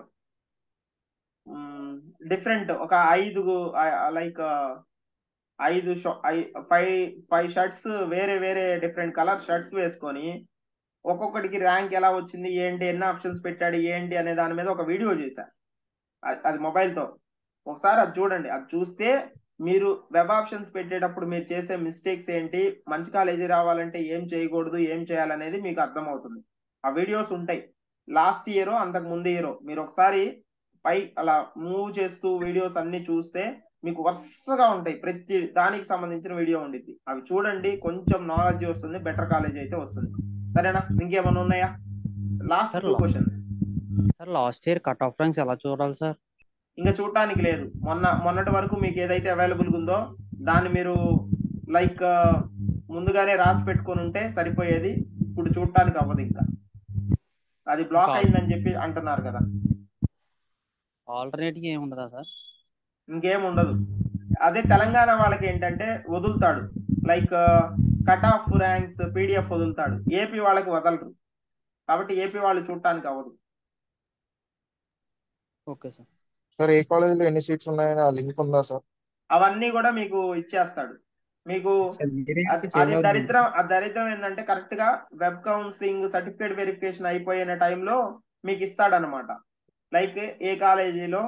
డిఫరెంట్ ఒక ఐదు లైక్ ఐదు ఫైవ్ ఫైవ్ షర్ట్స్ వేరే వేరే డిఫరెంట్ కలర్ షర్ట్స్ వేసుకొని ఒక్కొక్కటికి ర్యాంక్ ఎలా వచ్చింది ఏంటి ఎన్ని ఆప్షన్స్ పెట్టాడు ఏంటి అనే దాని మీద ఒక వీడియో చేశా అది మొబైల్తో ఒకసారి అది చూడండి అది చూస్తే మీరు వెబ్ ఆప్షన్స్ పెట్టేటప్పుడు మీరు చేసే మిస్టేక్స్ ఏంటి మంచి కాలేజీ రావాలంటే ఏం చేయకూడదు ఏం చేయాలనేది మీకు అర్థమవుతుంది ఆ వీడియోస్ ఉంటాయి లాస్ట్ ఇయర్ అంతకు ముందు ఇయర్ మీరు ఒకసారి పై అలా మూవ్ చేస్తూ వీడియోస్ అన్ని చూస్తే మీకు వరుసగా ఉంటాయి ప్రతి దానికి సంబంధించిన వీడియో ఉండిద్ది అవి చూడండి కొంచెం నాలెడ్జ్ వస్తుంది బెటర్ కాలేజ్ అయితే వస్తుంది సరేనా ఇంకేమైనా ఉన్నాయా last two questions sir last year cut off ranks ఎలా చూడాలి సార్ ఇంకా చూడటానికి లేదు మొన్న మొన్నటి వరకు మీకు ఏదైతే అవైలబుల్ ఉందో దాన్ని మీరు లైక్ ముందుగానే రాసి పెట్టుకొని ఉంటే సరిపోయేది ఇప్పుడు చూడటానికి అవ్వదు ఇంకా అది బ్లాక్ అయిందని చెప్పి అంటున్నారు కదా ఆల్టర్నేట్ ఏమి ఉండదా సార్ ఇంకేం ఉండదు అదే తెలంగాణ వాళ్ళకి ఏంటంటే వదులుతాడు like cut off ranks PDF వదులుతాడు ఏపీ వాళ్ళకి వదలరు కాబట్టి ఏపీ వాళ్ళు చూడటానికి అవ్వదు ఓకే సార్ సార్ ఏ కాలేజీలో ఎన్ని సీట్స్ ఉన్నాయని ఆ లింక్ ఉందా సార్ అవన్నీ కూడా మీకు ఇచ్చేస్తాడు మీకు సార్ వేరే అది చేంజ్ అది అవుతుంది దరిద్రం ఆ దరిద్రం ఏంటంటే కరెక్ట్ గా వెబ్ కౌన్సిలింగ్ సర్టిఫికేట్ వెరిఫికేషన్ అయిపోయిన టైంలో మీకు ఇస్తాడనమాట లైక్ ఏ కాలేజీలో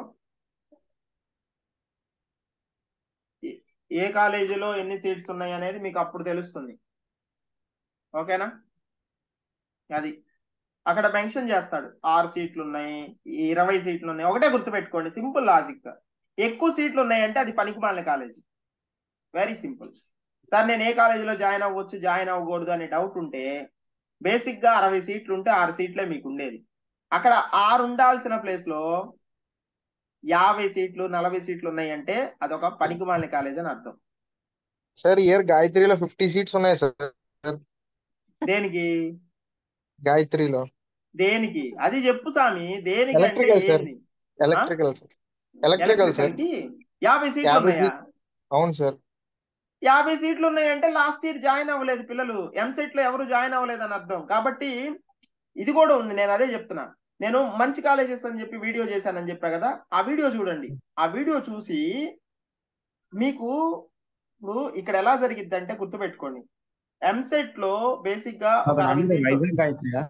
ఏ- ఏ కాలేజీలో ఎన్ని సీట్స్ ఉన్నాయి అనేది మీకు అప్పుడు తెలుస్తుంది ఓకేనా అది అక్కడ మెన్షన్ చేస్తాడు ఆరు సీట్లు ఉన్నాయి ఇరవై సీట్లు ఉన్నాయి ఒకటే గుర్తుపెట్టుకోండి సింపుల్ లాజిక్ ఎక్కువ సీట్లు ఉన్నాయంటే అది పనికిమాలిన కాలేజీ వెరీ సింపుల్ సార్ నేను ఏ కాలేజీలో జాయిన్ అవ్వచ్చు జాయిన్ అవ్వకూడదు అనే డౌట్ ఉంటే బేసిక్ గా అరవై సీట్లు ఉంటే ఆరు సీట్లే మీకు ఉండేది అక్కడ ఆరు ఉండాల్సిన ప్లేస్ లో యాభై సీట్లు నలభై సీట్లు ఉన్నాయంటే అదొక పనికిమాలిన కాలేజ్ అని అర్థం సార్ ఇయర్ గాయత్రిలో ఫిఫ్టీ సీట్స్ ఉన్నాయి సార్ దేనికి గాయత్రిలో దేనికి అది చెప్పు సామి దేనికి అంటే ఎలక్ట్రికల్ సార్ ఏంది electrical sir electrical sir electrical కి యాభై సీట్లు యాభై ఉన్నాయా అవును సార్ యాభై సీట్లు ఉన్నాయంటే లాస్ట్ ఇయర్ జాయిన్ అవ్వలేదు పిల్లలు ఎంసెట్ లో ఎవరు జాయిన్ అవ్వలేదు అని అర్థం కాబట్టి ఇది కూడా ఉంది నేను అదే చెప్తున్నా నేను మంచి కాలేజెస్ అని చెప్పి వీడియో చేశానని చెప్పా కదా ఆ వీడియో చూడండి ఆ వీడియో చూసి మీకు ఇప్పుడు ఇక్కడ ఎలా జరిగిద్ది అంటే గుర్తుపెట్టుకోండి ఎంసెట్ లో బేసిక్ గా ఒక ఒక అరవై నమ్మకం సీట్లు వైజాగ్ గాయత్రియా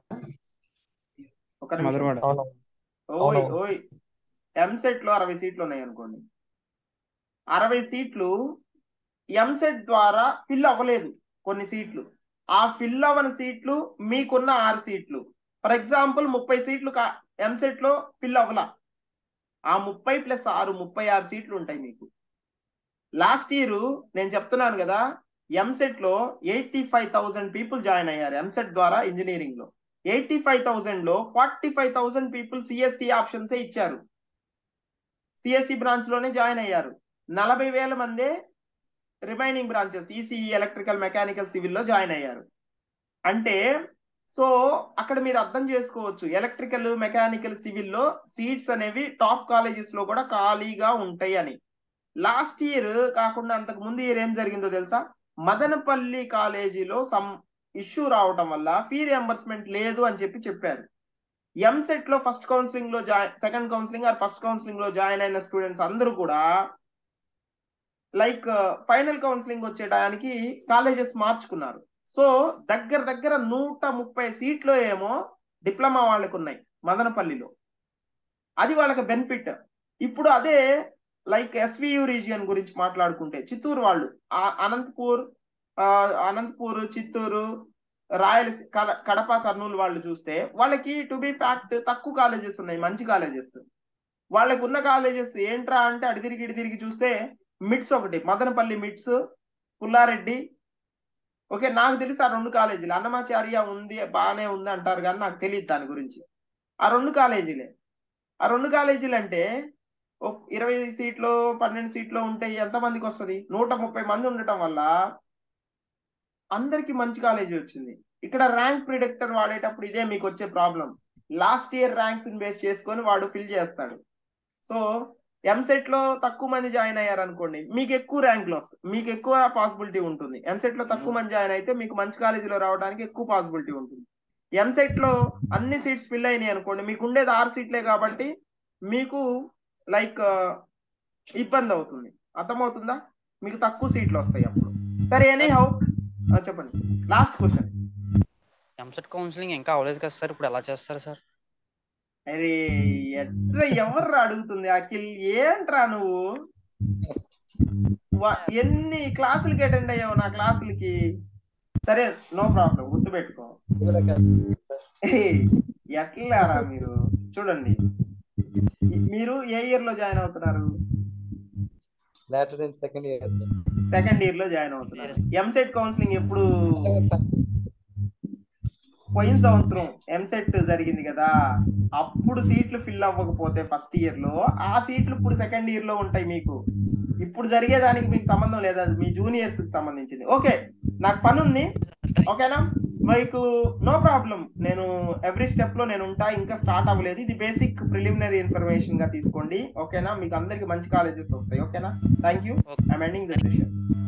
ఒక నిమిషం మధురవాడ అవును ఓయ్ అవును. ఓయ్ ఎంసెట్ లో అరవై సీట్లు ఉన్నాయి అనుకోండి అరవై సీట్లు ఎంసెట్ ద్వారా ఫిల్ అవ్వలేదు కొన్ని సీట్లు ఆ ఫిల్ అవ్వని సీట్లు మీకున్న ఆరు సీట్లు ఫర్ ఎగ్జాంపుల్ ముప్పై సీట్లు ఎంసెట్ లో ఫిల్ అవ్వలా ఆ ముప్పై ప్లస్ ఆరు ముప్పై ఆరు సీట్లు ఉంటాయి మీకు లాస్ట్ ఇయర్ నేను చెప్తున్నాను కదా ఎంసెట్ లో eighty five thousand people join అయ్యారు ఎంసెట్ ద్వారా ఇంజనీరింగ్ లో ఎయిటీ ఫైవ్ థౌసండ్ లో forty five thousand people CSC ఆప్షన్సే ఇచ్చారు సిఎస్సి బ్రాంచ్ లోనే జాయిన్ అయ్యారు నలభై వేల మందే remaining branches ECE electrical mechanical civil లో జాయిన్ అయ్యారు అంటే సో అక్కడ మీరు అర్థం చేసుకోవచ్చు ఎలక్ట్రికల్ మెకానికల్ సివిల్ లో సీట్స్ అనేవి టాప్ కాలేజెస్ లో కూడా ఖాళీగా ఉంటాయి అని లాస్ట్ ఇయర్ కాకుండా అంతకు ముందు ఇయర్ ఏం జరిగిందో తెలుసా మదనపల్లి కాలేజీలో సమ్ ఇష్యూ రావటం వల్ల ఫీ రియంబర్స్మెంట్ లేదు అని చెప్పి చెప్పారు ఎంసెట్ లో ఫస్ట్ కౌన్సిలింగ్ లో join second counselling or first counselling లో జాయిన్ అయిన స్టూడెంట్స్ అందరూ కూడా లైక్ ఫైనల్ కౌన్సిలింగ్ వచ్చే టయానికి కాలేజెస్ మార్చుకున్నారు సో దగ్గర దగ్గర నూట ముప్పై సీట్లు ఏమో డిప్లొమా వాళ్ళకు ఉన్నాయి మదనపల్లిలో అది వాళ్ళకి బెనిఫిట్ ఇప్పుడు అదే లైక్ ఎస్వియు రీజియన్ గురించి మాట్లాడుకుంటే చిత్తూరు వాళ్ళు ఆ- అనంతపూర్ ఆ, అనంతపూర్ చిత్తూరు రాయలసీ కడ- కడప కర్నూలు వాళ్ళు చూస్తే వాళ్ళకి టు బి ఫ్యాక్ట్ తక్కువ కాలేజెస్ ఉన్నాయి మంచి కాలేజెస్ వాళ్ళకి ఉన్న కాలేజెస్ ఏంట్రా అంటే అడి తిరిగి ఇడి తిరిగి చూస్తే మిడ్స్ ఒకటి మదనపల్లి మిడ్స్ పుల్లారెడ్డి ఓకే నాకు తెలిసి ఆ రెండు కాలేజీలు అన్నమాచార్య ఉంది బాగానే ఉంది అంటారు కానీ నాకు తెలియదు దాని గురించి ఆ రెండు కాలేజీలే ఆ రెండు కాలేజీలు అంటే ఒక ఇరవై సీట్లు పన్నెండు సీట్లు ఉంటే ఎంతమందికి వస్తుంది నూట ముప్పై మంది ఉండటం వల్ల అందరికి మంచి కాలేజీ వచ్చింది ఇక్కడ ర్యాంక్ ప్రిడిక్టర్ వాడేటప్పుడు ఇదే మీకు వచ్చే problem last year ranks base చేసుకొని వాడు ఫిల్ చేస్తాడు సో ఎంసెట్ లో తక్కువ మంది జాయిన్ అయ్యారు అనుకోండి మీకు ఎక్కువ ర్యాంకులు వస్తాయి మీకు ఎక్కువ పాసిబిలిటీ ఉంటుంది ఎంసెట్ లో తక్కువ మంది జాయిన్ అయితే మీకు మంచి కాలేజీలో రావడానికి ఎక్కువ పాసిబిలిటీ ఉంటుంది ఎంసెట్ లో అన్ని సీట్స్ ఫిల్ అయినాయి అనుకోండి మీకు ఉండేది ఆరు సీట్లే కాబట్టి మీకు లైక్ ఇబ్బంది అవుతుంది అర్థమవుతుందా మీకు తక్కువ సీట్లు వస్తాయి అప్పుడు సరే ఎనీ హౌ చెప్పండి లాస్ట్ క్వశ్చన్ ఎంసెట్ కౌన్సిలింగ్ ఇంకా అవ్వలేదు కదా సార్ ఇప్పుడు ఎలా చేస్తారు సార్ అరే ఎట్రా ఎవర్రా అడుగుతుంది అఖిల్ ఏంట్రా నువ్వు వా- ఎన్ని క్లాసులకి అటెండ్ అయ్యావు నా క్లాసులకి సరే నో ప్రాబ్లం గుర్తుపెట్టుకో ఏయ్, ఎట్లారా మీరు చూడండి మీరు ఏ ఇయర్ లో జాయిన్ అవుతున్నారు later in second year sir second year లో జాయిన్ అవుతున్నారు ఎంసెట్ కౌన్సిలింగ్ ఎప్పుడు పోయిన సంవత్సరం ఎంసెట్ జరిగింది కదా అప్పుడు సీట్లు ఫిల్ అవ్వకపోతే ఫస్ట్ ఇయర్ లో ఆ సీట్లు ఇప్పుడు సెకండ్ ఇయర్ లో ఉంటాయి మీకు ఇప్పుడు జరిగేదానికి మీకు సంబంధం లేదు అది మీ జూనియర్స్ కి సంబంధించింది ఓకే నాకు పని ఉంది ఓకేనా మీకు నో ప్రాబ్లం నేను ఎవ్రీ స్టెప్ లో నేను ఉంటా ఇంకా స్టార్ట్ అవ్వలేదు ఇది బేసిక్ ప్రిలిమినరీ ఇన్ఫర్మేషన్ గా తీసుకోండి ఓకేనా మీకు అందరికి మంచి కాలేజెస్ వస్తాయి ఓకేనా thank you I'm ending the session